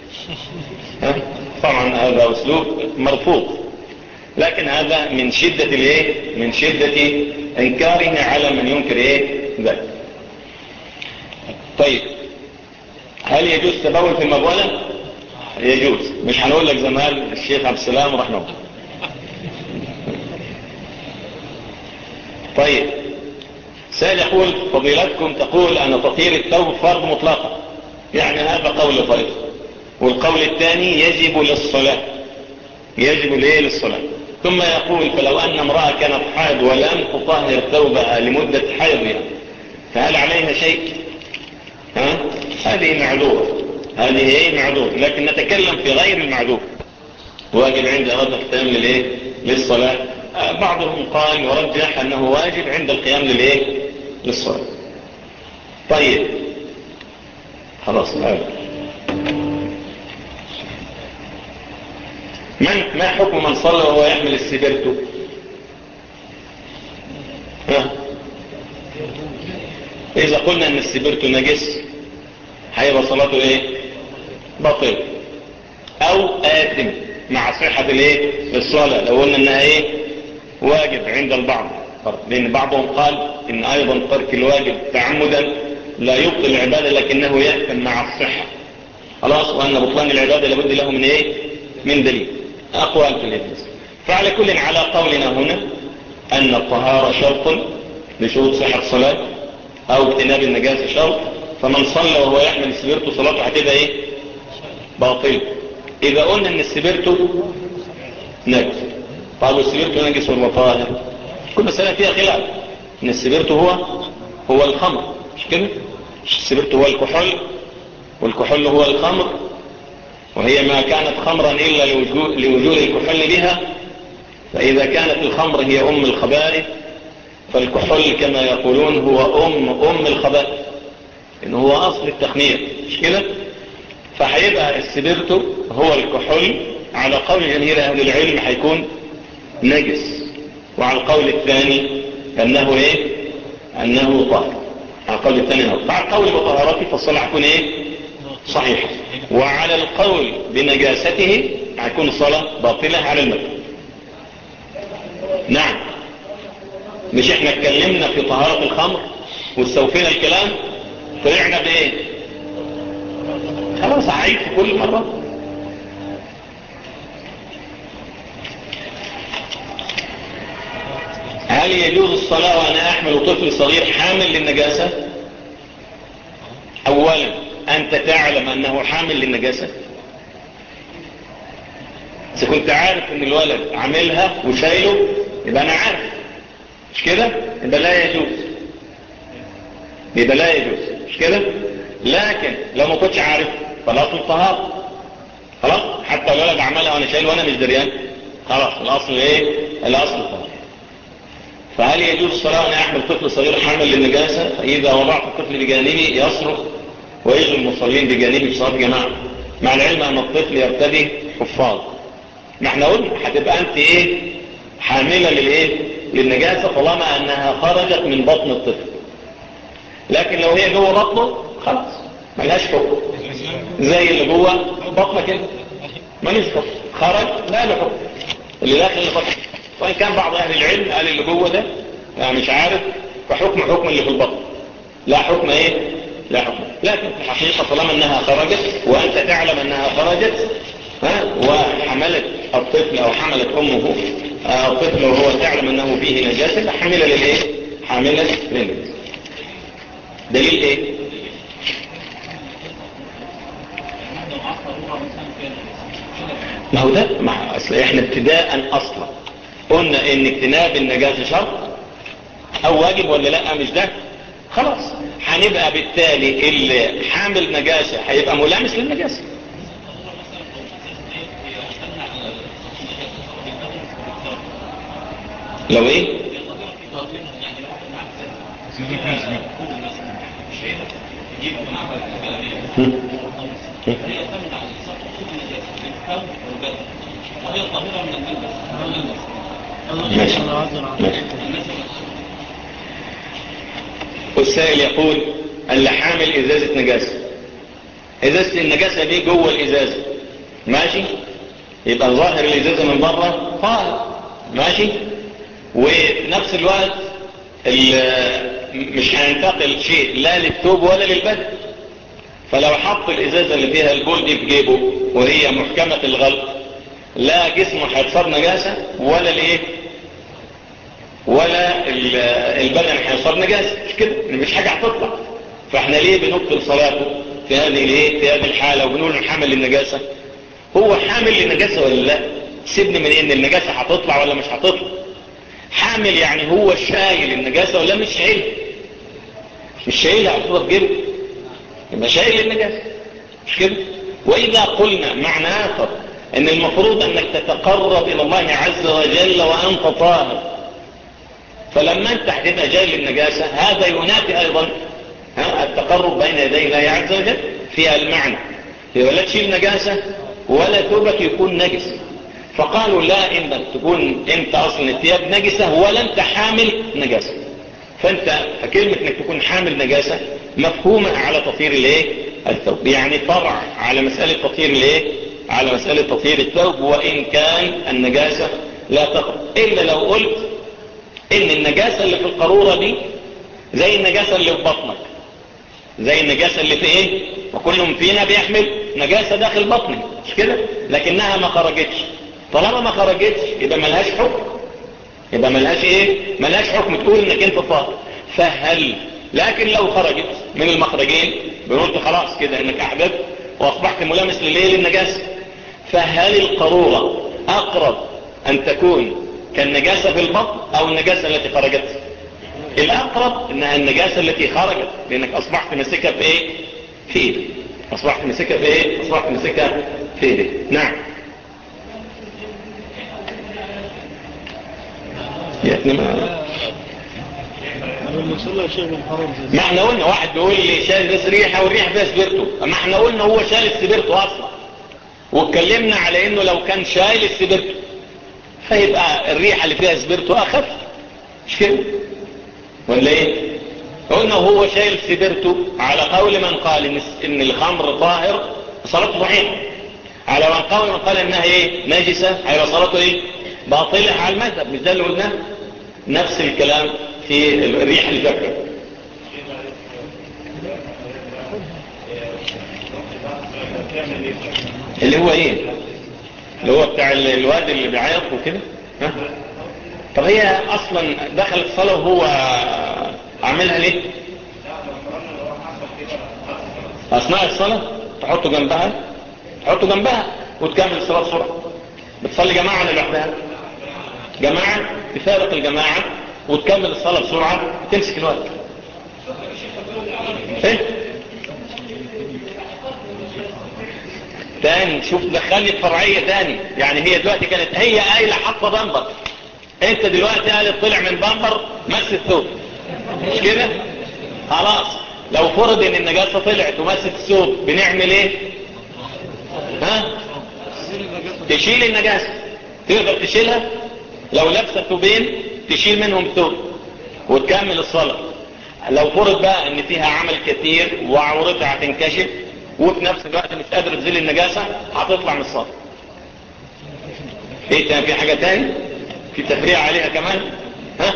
Speaker 1: طبعا هذا أسلوب مرفوض لكن هذا من شدة الايه من شدة انكاره على من ينكر ايه ذلك طيب هل يجوز تبول في المبولة يجوز مش هنقول لك زمان الشيخ عبد السلام رحمه الله طيب سائل يقول فضيلتكم تقول أن تطهير الثوب فرض مطلقا يعني هذا قول فرض والقول الثاني يجب للصلاة يجب ليه للصلاة ثم يقول فلو أن امرأة كانت حائض ولم تطهر ثوبها لمدة حيضها فهل عليها شيء ها؟ هذه معذورة هذه هي معذور لكن نتكلم في غير المعذور واجب عند أراد القيام للإيه للصلاة بعضهم قال ورجح أنه واجب عند القيام للإيه للصلاة طيب خلاص أبدا من ما حكم من صلى وهو يحمل السبرتو ها إذا قلنا أن السبرتو نجس هيبقى صلاته إيه باطل أو آثم مع صحة الإيه الصلاة لو قلنا أنها إيه واجب عند البعض لأن بعضهم قال إن أيضا ترك الواجب تعمدا لا يبطل العبادة لكنه يأثم مع الصحة خلاص وأن بطلان العبادة لابد له من إيه من دليل أقوال في الإبليس فعلى كل على قولنا هنا أن الطهارة شرط لشروط صحة الصلاة أو اجتناب النجاسة شرط فمن صلى وهو يحمل السبيرتو صلاته هتبقى إيه باطل إذا قلنا أن السبيرتو نجس طيب السبيرتو نجس ولا طاهر كل مسألة فيها خلاف أن السبيرتو هو هو الخمر مش كده السبيرتو هو الكحول والكحول هو الخمر وهي ما كانت خمرا إلا لوجود الكحول بها فإذا كانت الخمر هي أم الخبائث فالكحول كما يقولون هو أم أم الخبائث إنه هو أصل التخمير مش كده فهيبقى السبيرتو هو الكحول على قول جميع أهل العلم هيكون نجس وعلى القول الثاني أنه إيه أنه طاهر على القول الثاني أنه طاهر قول بطهارته فالصلاة هتكون إيه صحيح وعلى القول بنجاسته هيكون الصلاة باطلة على المذهب نعم مش احنا اتكلمنا في طهارة الخمر واستوفينا الكلام طلعنا بايه خلاص عيد في كل مرة هل يجوز الصلاة وانا احمل طفل صغير حامل للنجاسة اولا انت تعلم انه حامل للنجاسة اذا كنت عارف ان الولد عاملها وشايله يبقى انا عارف مش كده يبقى لا يجوز يبقى لا يجوز مش كده لكن لو ما كنتش عارف فالاصل الطهارة خلاص حتى الولد عملها وانا شايل وانا مش دريان خلاص الاصل ايه الاصل الطهارة فهل يجوز الصلاة ان احمل طفل صغير حامل للنجاسة فاذا وضعت الطفل بجانبي يصرخ ويجري المصلين بجانبي في صلاة جماعة مع العلم ان الطفل يرتدي حفاظ ما احنا قلنا هتبقى انت ايه حاملة للايه للنجاسة طالما انها خرجت من بطن الطفل لكن لو هي جوه بطنه خلاص ملهاش حكم زي اللي جوه بطنك انت ماليش حكم خرج لا له حكم اللي داخل البطن وان كان بعض اهل العلم قال اللي جوه ده يعني مش عارف فحكم حكم اللي في البطن لا حكم ايه لا حكم لكن في الحقيقة طالما انها خرجت وانت تعلم انها خرجت ها وحملت الطفل او حملت امه الطفل وهو تعلم انه فيه نجاسة فحمل للايه حاملة للنجاسة دليل ايه ما هو ده مع اصل احنا ابتداء اصلا قلنا ان اجتناب النجاسة شرط او واجب ولا لا مش ده خلاص هنبقى بالتالي اللي حامل نجاسة هيبقى ملامس للنجاسة لو ايه ماشي ماشي والسائل يقول اللي حامل ازازة نجاسة ازازة النجاسة دي جوه الازازة ماشي يبقى ظاهر الازازة من بره طاهر ماشي وفي نفس الوقت مش هينتقل شيء لا للثوب ولا للبدن فلو حط الازازة اللي فيها البول دي في جيبه وهي محكمة الغلق لا جسمه هيتصاب نجاسة ولا الايه ولا البدن هيصاب نجاسة مش كده مش حاجة هتطلع فاحنا ليه بنبطل صلاته في هذه الايه في هذه الحالة وبنقول حامل للنجاسة هو حامل للنجاسة ولا لا سيبني من ان النجاسة هتطلع ولا مش هتطلع حامل يعني هو شايل النجاسة ولا مش شايل مش شايلها هتحطها في جيبه يبقى شايل النجاسة مش كده واذا قلنا معنى اخر ان المفروض انك تتقرب الى الله عز وجل وانت طاهر فلما انت هتبقى جاي للنجاسة هذا ينافي ايضا التقرب بين يدي الله عز وجل فيها المعنى يبقى لا تشيل نجاسة ولا ثوبك يكون نجس فقالوا لا إنك تكون انت اصلا الثياب نجسة ولا انت حامل نجاسة فانت كلمة انك تكون حامل نجاسة مفهومة على تطهير الايه الثوب يعني فرع على مسألة تطهير الايه على مسألة تطهير الثوب وان كان النجاسة لا تقرب الا لو قلت ان النجاسة اللي في القارورة دي زي النجاسة اللي في بطنك زي النجاسة اللي في ايه وكل فينا بيحمل نجاسة داخل بطنه مش كده لكنها ما خرجتش طالما ما خرجتش يبقى ملهاش حكم يبقى ملهاش ايه ملهاش حكم تقول انك انت طاهر فهل لكن لو خرجت من المخرجين بنقول خلاص كده انك احببت واصبحت ملامس لليه للنجاسة فهل القارورة اقرب ان تكون كالنجاسة في البطن او النجاسة التي خرجت الاقرب انها النجاسة التي خرجت لانك اصبحت مسكها في ايه في ايدك اصبحت مسكها في ايه اصبحت مسكها في ايدك نعم يعني ما ما احنا قلنا واحد بيقول لي شايل بس ريحة والريحة فيها سبيرتو اما احنا قلنا هو شايل السبيرتو اصلا واتكلمنا على انه لو كان شايل السبيرتو فيبقى الريحة اللي فيها سبيرتو اخف مش كده ولا ايه قلنا هو شايل سبيرتو على قول من قال ان, إن الخمر طاهر صلاته صحيحة على من قول من قال انها ايه ناجسة هيبقى صلاته ايه باطلة على المذهب مش ده اللي قلناه نفس الكلام في الريح اللي فيها اللي هو ايه اللي هو بتاع الواد اللي بيعيط وكده ها طب هي اصلا دخلت الصلاة وهو عاملها ليه اثناء الصلاة تحطه جنبها تحطه جنبها وتكمل الصلاة بسرعة بتصلي جماعة ولا لوحدها جماعة تفارق الجماعة وتكمل الصلاة بسرعة وتمسك الوقت ايه تاني شوف دخلني الفرعية تاني يعني هي دلوقتي كانت هي قايلة حاطة بامبر انت دلوقتي قالت طلع من بامبر مس الثوب مش كده خلاص لو فرض ان النجاسة طلعت ومست الثوب بنعمل ايه ها تشيل النجاسة تقدر تشيلها لو لابسه ثوبين تشيل منهم ثوب وتكمل الصلاة لو فرض بقى ان فيها عمل كتير وعورتها هتنكشف وفي نفس الوقت مش قادر تزيل النجاسة هتطلع من الصلاة ايه تاني في حاجة تاني في تفريع عليها كمان ها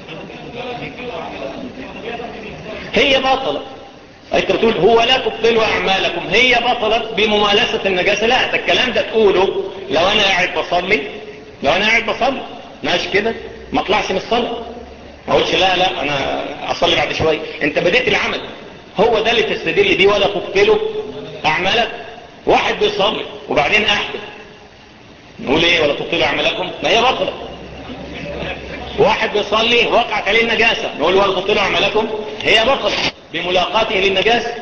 Speaker 1: هي بطلة انت بتقول هو لا تبطلوا اعمالكم هي بطلت بممالسة النجاسة لا ده الكلام ده تقوله لو انا قاعد بصلي لو انا قاعد بصلي ماشي كده ما اطلعش من الصلاة ما اقولش لا لا انا اصلي بعد شوية انت بديت العمل هو ده اللي تستدل بيه ولا تبطله اعمالك واحد بيصلي وبعدين احدث نقول ايه ولا تبطلوا اعمالكم ما هي بطلة واحد بيصلي وقعت عليه النجاسة نقول ولا تبطلوا اعمالكم هي بطلة بملاقاته للنجاسة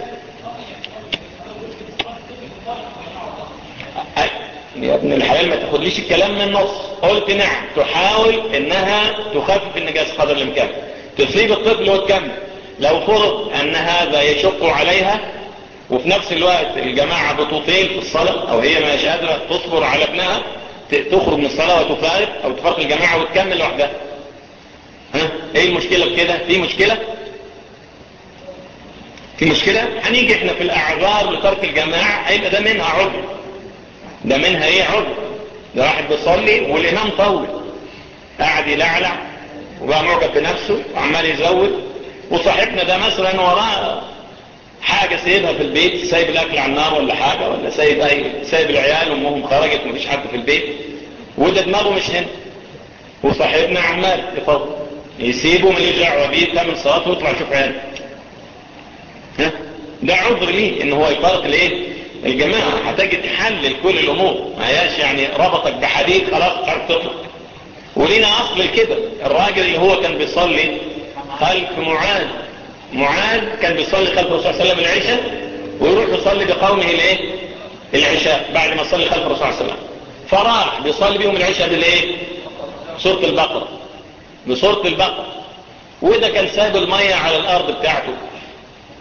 Speaker 1: يا ابن الحلال ما تاخدليش الكلام من النص قلت نعم تحاول انها تخفف النجاسة قدر الامكان تصيب الطفل وتكمل لو فرض ان هذا يشق عليها وفي نفس الوقت الجماعة بتطيل في الصلاة او هي مش قادرة تصبر على ابنها تخرج من الصلاة وتفارق او تفارق الجماعة وتكمل لوحدها ها ايه المشكلة بكده في مشكلة في مشكلة هنيجي احنا في الاعذار لترك الجماعة هيبقى ده منها عذر ده منها ايه عذر ده واحد بيصلي والامام طول قاعد يلعلع وبقى معجب بنفسه وعمال يزود وصاحبنا ده مثلا وراه حاجة سايبها في البيت سايب الاكل على النار ولا حاجة ولا سايب اي سايب العيال وامهم خرجت ومفيش حد في البيت وده دماغه مش هنا وصاحبنا عمال يفضل يسيبه من يرجع وبيه كامل صلاته ويطلع يشوف عياله ها ده عذر ليه ان هو يفارق الايه الجماعة هتجد حل لكل الامور ما هياش يعني ربطك بحديد خلاص مش عارف تطلع ولينا اصل الكده الراجل اللي هو كان بيصلي خلف معاذ معاذ كان بيصلي خلف الرسول صلى الله عليه وسلم العشاء ويروح يصلي بقومه الايه العشاء بعد ما صلي خلف الرسول صلى الله عليه وسلم فراح بيصلي بيهم العشاء بالايه سورة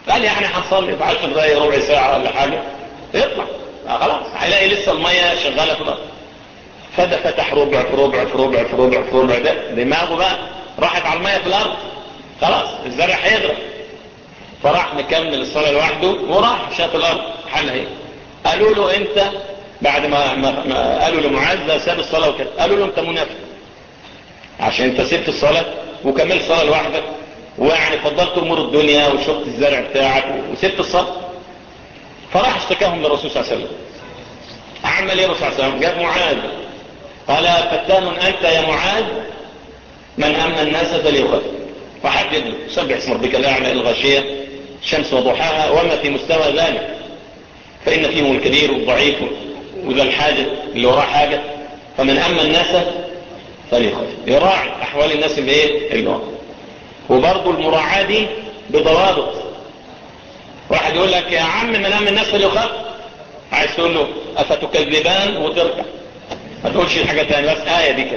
Speaker 1: قال يعني هنصلي في 10 دقايق ربع ساعة ولا حاجة يطلع آه خلاص هيلاقي لسه المية شغالة في الأرض فده فتح ربع في ربع في ربع في ربع في ربع ده دماغه بقى راحت على المية في الأرض خلاص الزرع هيغرق فراح مكمل الصلاة لوحده وراح شاف الأرض حالها ايه قالوا له انت بعد ما, ما, ما قالوا لمعاذ ده ساب الصلاة وكده قالوا له انت منافق عشان انت سبت الصلاة وكملت الصلاة لوحدك ويعني فضلت امور الدنيا وشفت الزرع بتاعك وسبت الصلاة فراح اشتكاهم للرسول صلى الله عليه وسلم عمل ايه الرسول صلى الله عليه وسلم جاب معاذ قال فتان انت يا معاذ من امن الناس فليخف وحدد له سبح اسم ربك الاعلى الغاشيه الشمس وضحاها وما في مستوى ذلك فان فيهم الكبير والضعيف وذا الحاجه اللي وراه حاجه فمن امن الناس فليخف يراعي احوال الناس اللي ايه اللي وراه وبرضه المراعاه دي بضوابط واحد يقول لك يا عم من امن الناس فليخف عايز تقول له افتكذبان وتركع ما تقولش حاجه ثانيه بس ايه دي كده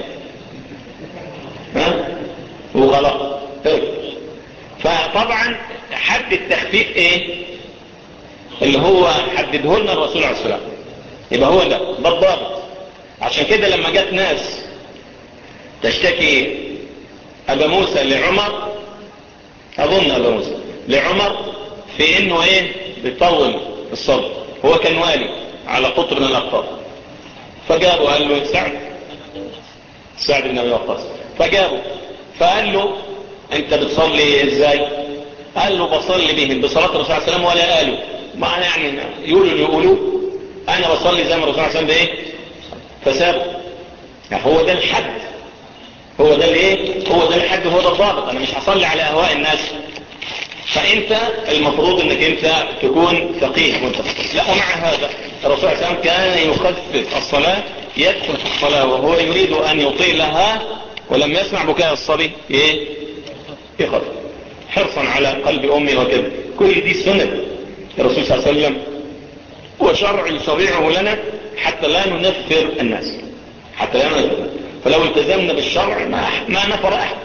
Speaker 1: ها وغلط طيب. فطبعا حد التخفيف ايه اللي هو حدده لنا الرسول عليه السلام يبقى هو ده ده الضابط عشان كده لما جت ناس تشتكي ابا موسى لعمر اظن ابا موسى لعمر في انه ايه بيطول الصبر هو كان والي على قطر من الاقطار فجابوا قال له سعد سعد بن ابي وقاص فجابوا فقال له انت بتصلي ازاي قال له بصلي بهم بصلاة الرسول صلى الله عليه وسلم ولا قالوا معنى يعني يقولوا يقولوا انا بصلي زي ما الرسول صلى الله عليه وسلم بايه فسابوا يعني هو ده الحد هو ده الايه هو ده الحد هو ده الضابط انا مش هصلي على اهواء الناس فانت المفروض انك انت تكون فقيه وانت لا ومع هذا الرسول صلى الله عليه وسلم كان يخفف الصلاة يدخل في الصلاة وهو يريد ان يطيلها ولم يسمع بكاء الصبي ايه يخف حرصا على قلب امي وكذا كل دي سنة الرسول صلى الله عليه وسلم وشرع يشرعه لنا حتى لا ننفر الناس حتى لا ننفر فلو التزمنا بالشرع ما, ما نفر احد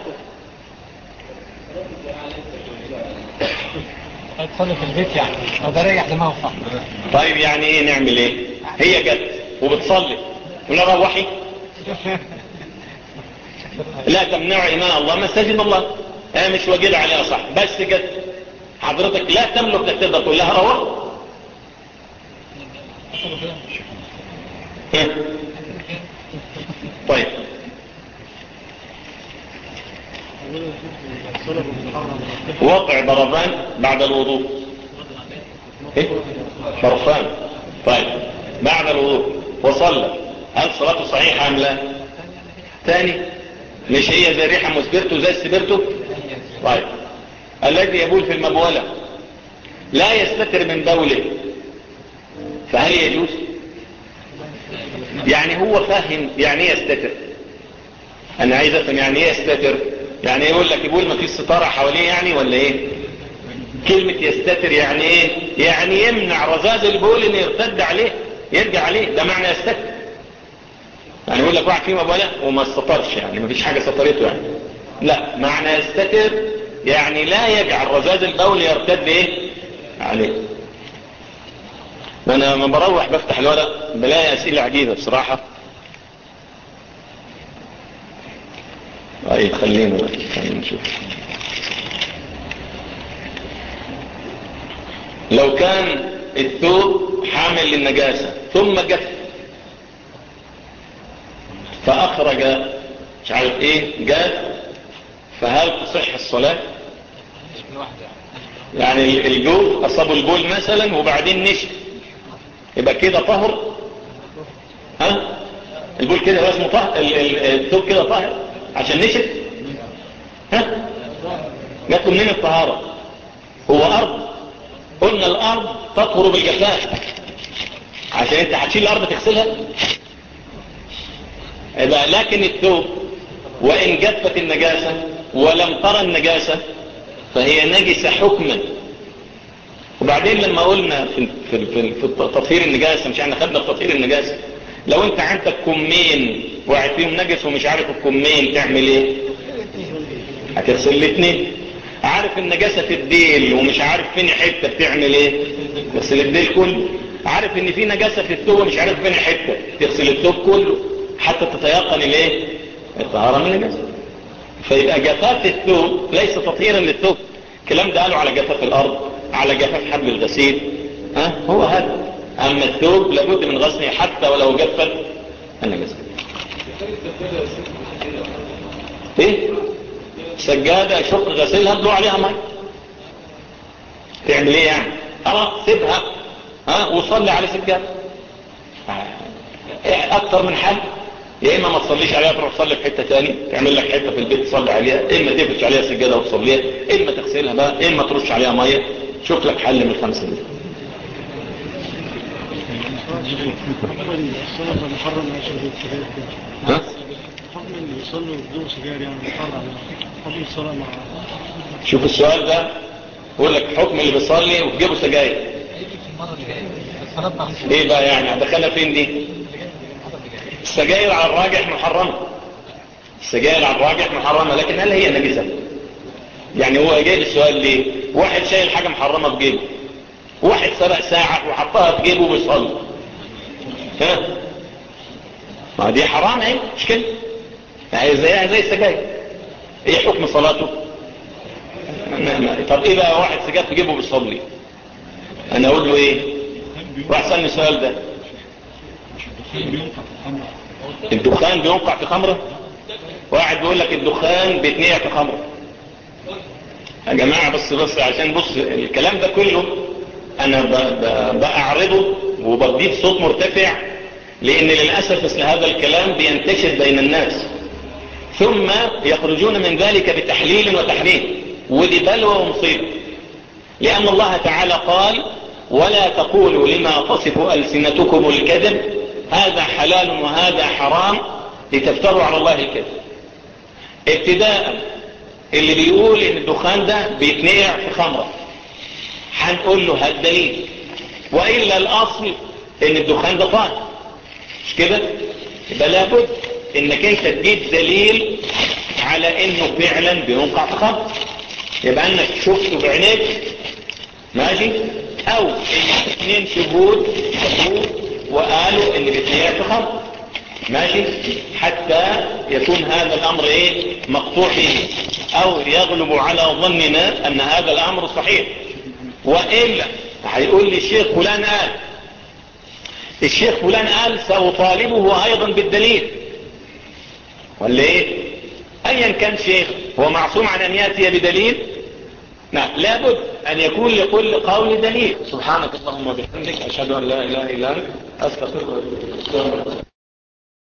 Speaker 2: تصلي في البيت يعني او ده ريح دماغه صح
Speaker 1: طيب يعني ايه نعمل ايه هي جت وبتصلي ولا روحي لا تمنع ايمان الله مساجد الله اه مش واجب عليها صح بس جت حضرتك لا تملك انك تقدر تقول لها روح طيب وضع ضربان بعد الوضوء ايه ضرفان طيب بعد الوضوء وصلى هل صلاته صحيحة ام لا ثاني مش هي زي ريحة مسبرته زي السبرته طيب الذي يبول في المبولة لا يستتر من بوله فهل يجوز يعني هو فاهم يعني ايه يستتر انا عايز افهم يعني ايه يستتر يعني يقول لك يقول ما فيش ستارة حواليه يعني ولا ايه كلمة يستتر يعني ايه يعني يمنع رذاذ البول ان يرتد عليه يرجع عليه ده معنى يستتر يعني يقول لك واحد فيه مبالغ وما استطرش يعني ما فيش حاجة سطرته يعني لا معنى يستتر يعني لا يجعل رذاذ البول يرتد ايه عليه انا لما بروح بفتح الورق بلاقي اسئلة عجيبة بصراحة طيب خلينا خلينا نشوف لو كان الثوب حامل للنجاسة ثم جف فأخرج مش عارف ايه جاف فهل تصح الصلاة يعني الجوف أصابوا البول مثلا وبعدين نشف يبقى كده طهر ها البول كده اسمه طهر الثوب كده طهر عشان نشف ها جات منين الطهارة هو أرض قلنا الأرض تطهر بالجفاف عشان انت هتشيل الأرض تغسلها يبقى لكن الثوب وإن جفت النجاسة ولم ترى النجاسة فهي نجسة حكما وبعدين لما قلنا في, في, في, في تطهير النجاسة مش احنا خدنا في تطهير النجاسة لو انت عندك كمين واحد فيهم نجس ومش عارف الكمين تعمل ايه هتغسل الاثنين عارف النجاسة في الديل ومش عارف فين حتة بتعمل ايه تغسل الديل كله عارف ان في نجاسة في الثوب ومش عارف فين حتة تغسل الثوب كله حتى تتيقن الايه الطهارة من النجاسة فيبقى جفاف الثوب ليس تطهيرا للثوب الكلام ده قالوا على جفاف الارض على جفاف حبل الغسيل ها هو هذا اما الثوب لابد من غسله حتى ولو جفت النجاسة ايه سجادة شق غسلها ادلو عليها مي تعمل ايه يعني خلاص سيبها ها وصلي على سجادة اكتر من حل يا اما ما تصليش عليها تروح تصلي في حته ثاني تعمل لك حته في البيت تصلي عليها اما تفرش عليها سجاده وتصليها اما تغسلها بقى اما ترش عليها ميه شوف لك حل من الخمسه دي
Speaker 3: الصلاة محرم على شرب السجاير
Speaker 1: ها
Speaker 3: حكم اللي يصلوا بدون سجاير يعني محرم حكم الصلاة مع
Speaker 1: شوف السؤال ده يقول لك حكم اللي بيصلي وفي جيبه سجاير
Speaker 2: المرة اللي جاية الصلاة مع
Speaker 1: ايه بقى يعني هدخلها فين دي السجاير على الراجح محرمة السجاير على الراجح محرمة لكن هل هي نجسة يعني هو جايب السؤال ليه واحد شايل حاجة محرمة في جيبه واحد سرق ساعة وحطها في جيبه وبيصلي ها ما دي حرام اهي مش كده يعني زيها زي السجاير ايه حكم صلاته ما- ما- طب ايه بقى واحد سجاد في جيبه بيصلي انا اقول له ايه راح سألني السؤال ده الدخان بيوقع في خمرة واحد بيقول لك الدخان بيتنيع في خمرة يا جماعة بس بس عشان بص الكلام ده كله انا ب- ب- بأعرضه وبديه بصوت مرتفع لان للأسف مثل هذا الكلام بينتشر بين الناس ثم يخرجون من ذلك بتحليل وتحريم ودي بلوى ومصيبة لأن الله تعالى قال ولا تقولوا لما تصف ألسنتكم الكذب هذا حلال وهذا حرام لتفتروا على الله الكذب ابتداء اللي بيقول ان الدخان ده بيتنقع في خمرة هنقول له هات دليل وإلا الأصل ان الدخان ده طاهر مش كده يبقى لابد انك انت تجيب دليل على انه فعلا بينقع في خمر يبقى انك شفته بعينيك ماشي او ان اثنين شهود شافوه وقالوا ان بيتنيع في خمر ماشي حتى يكون هذا الامر ايه مقطوع به او يغلب على ظننا ان هذا الامر صحيح وإلا هيقول لي الشيخ فلان قال الشيخ فلان قال سأطالبه أيضا بالدليل ولا ايه ايا كان شيخ هو معصوم عن ان يأتي بدليل نعم لابد ان يكون لكل قول دليل سبحانك اللهم وبحمدك اشهد ان لا اله الا انت استغفرك واتوب إليك.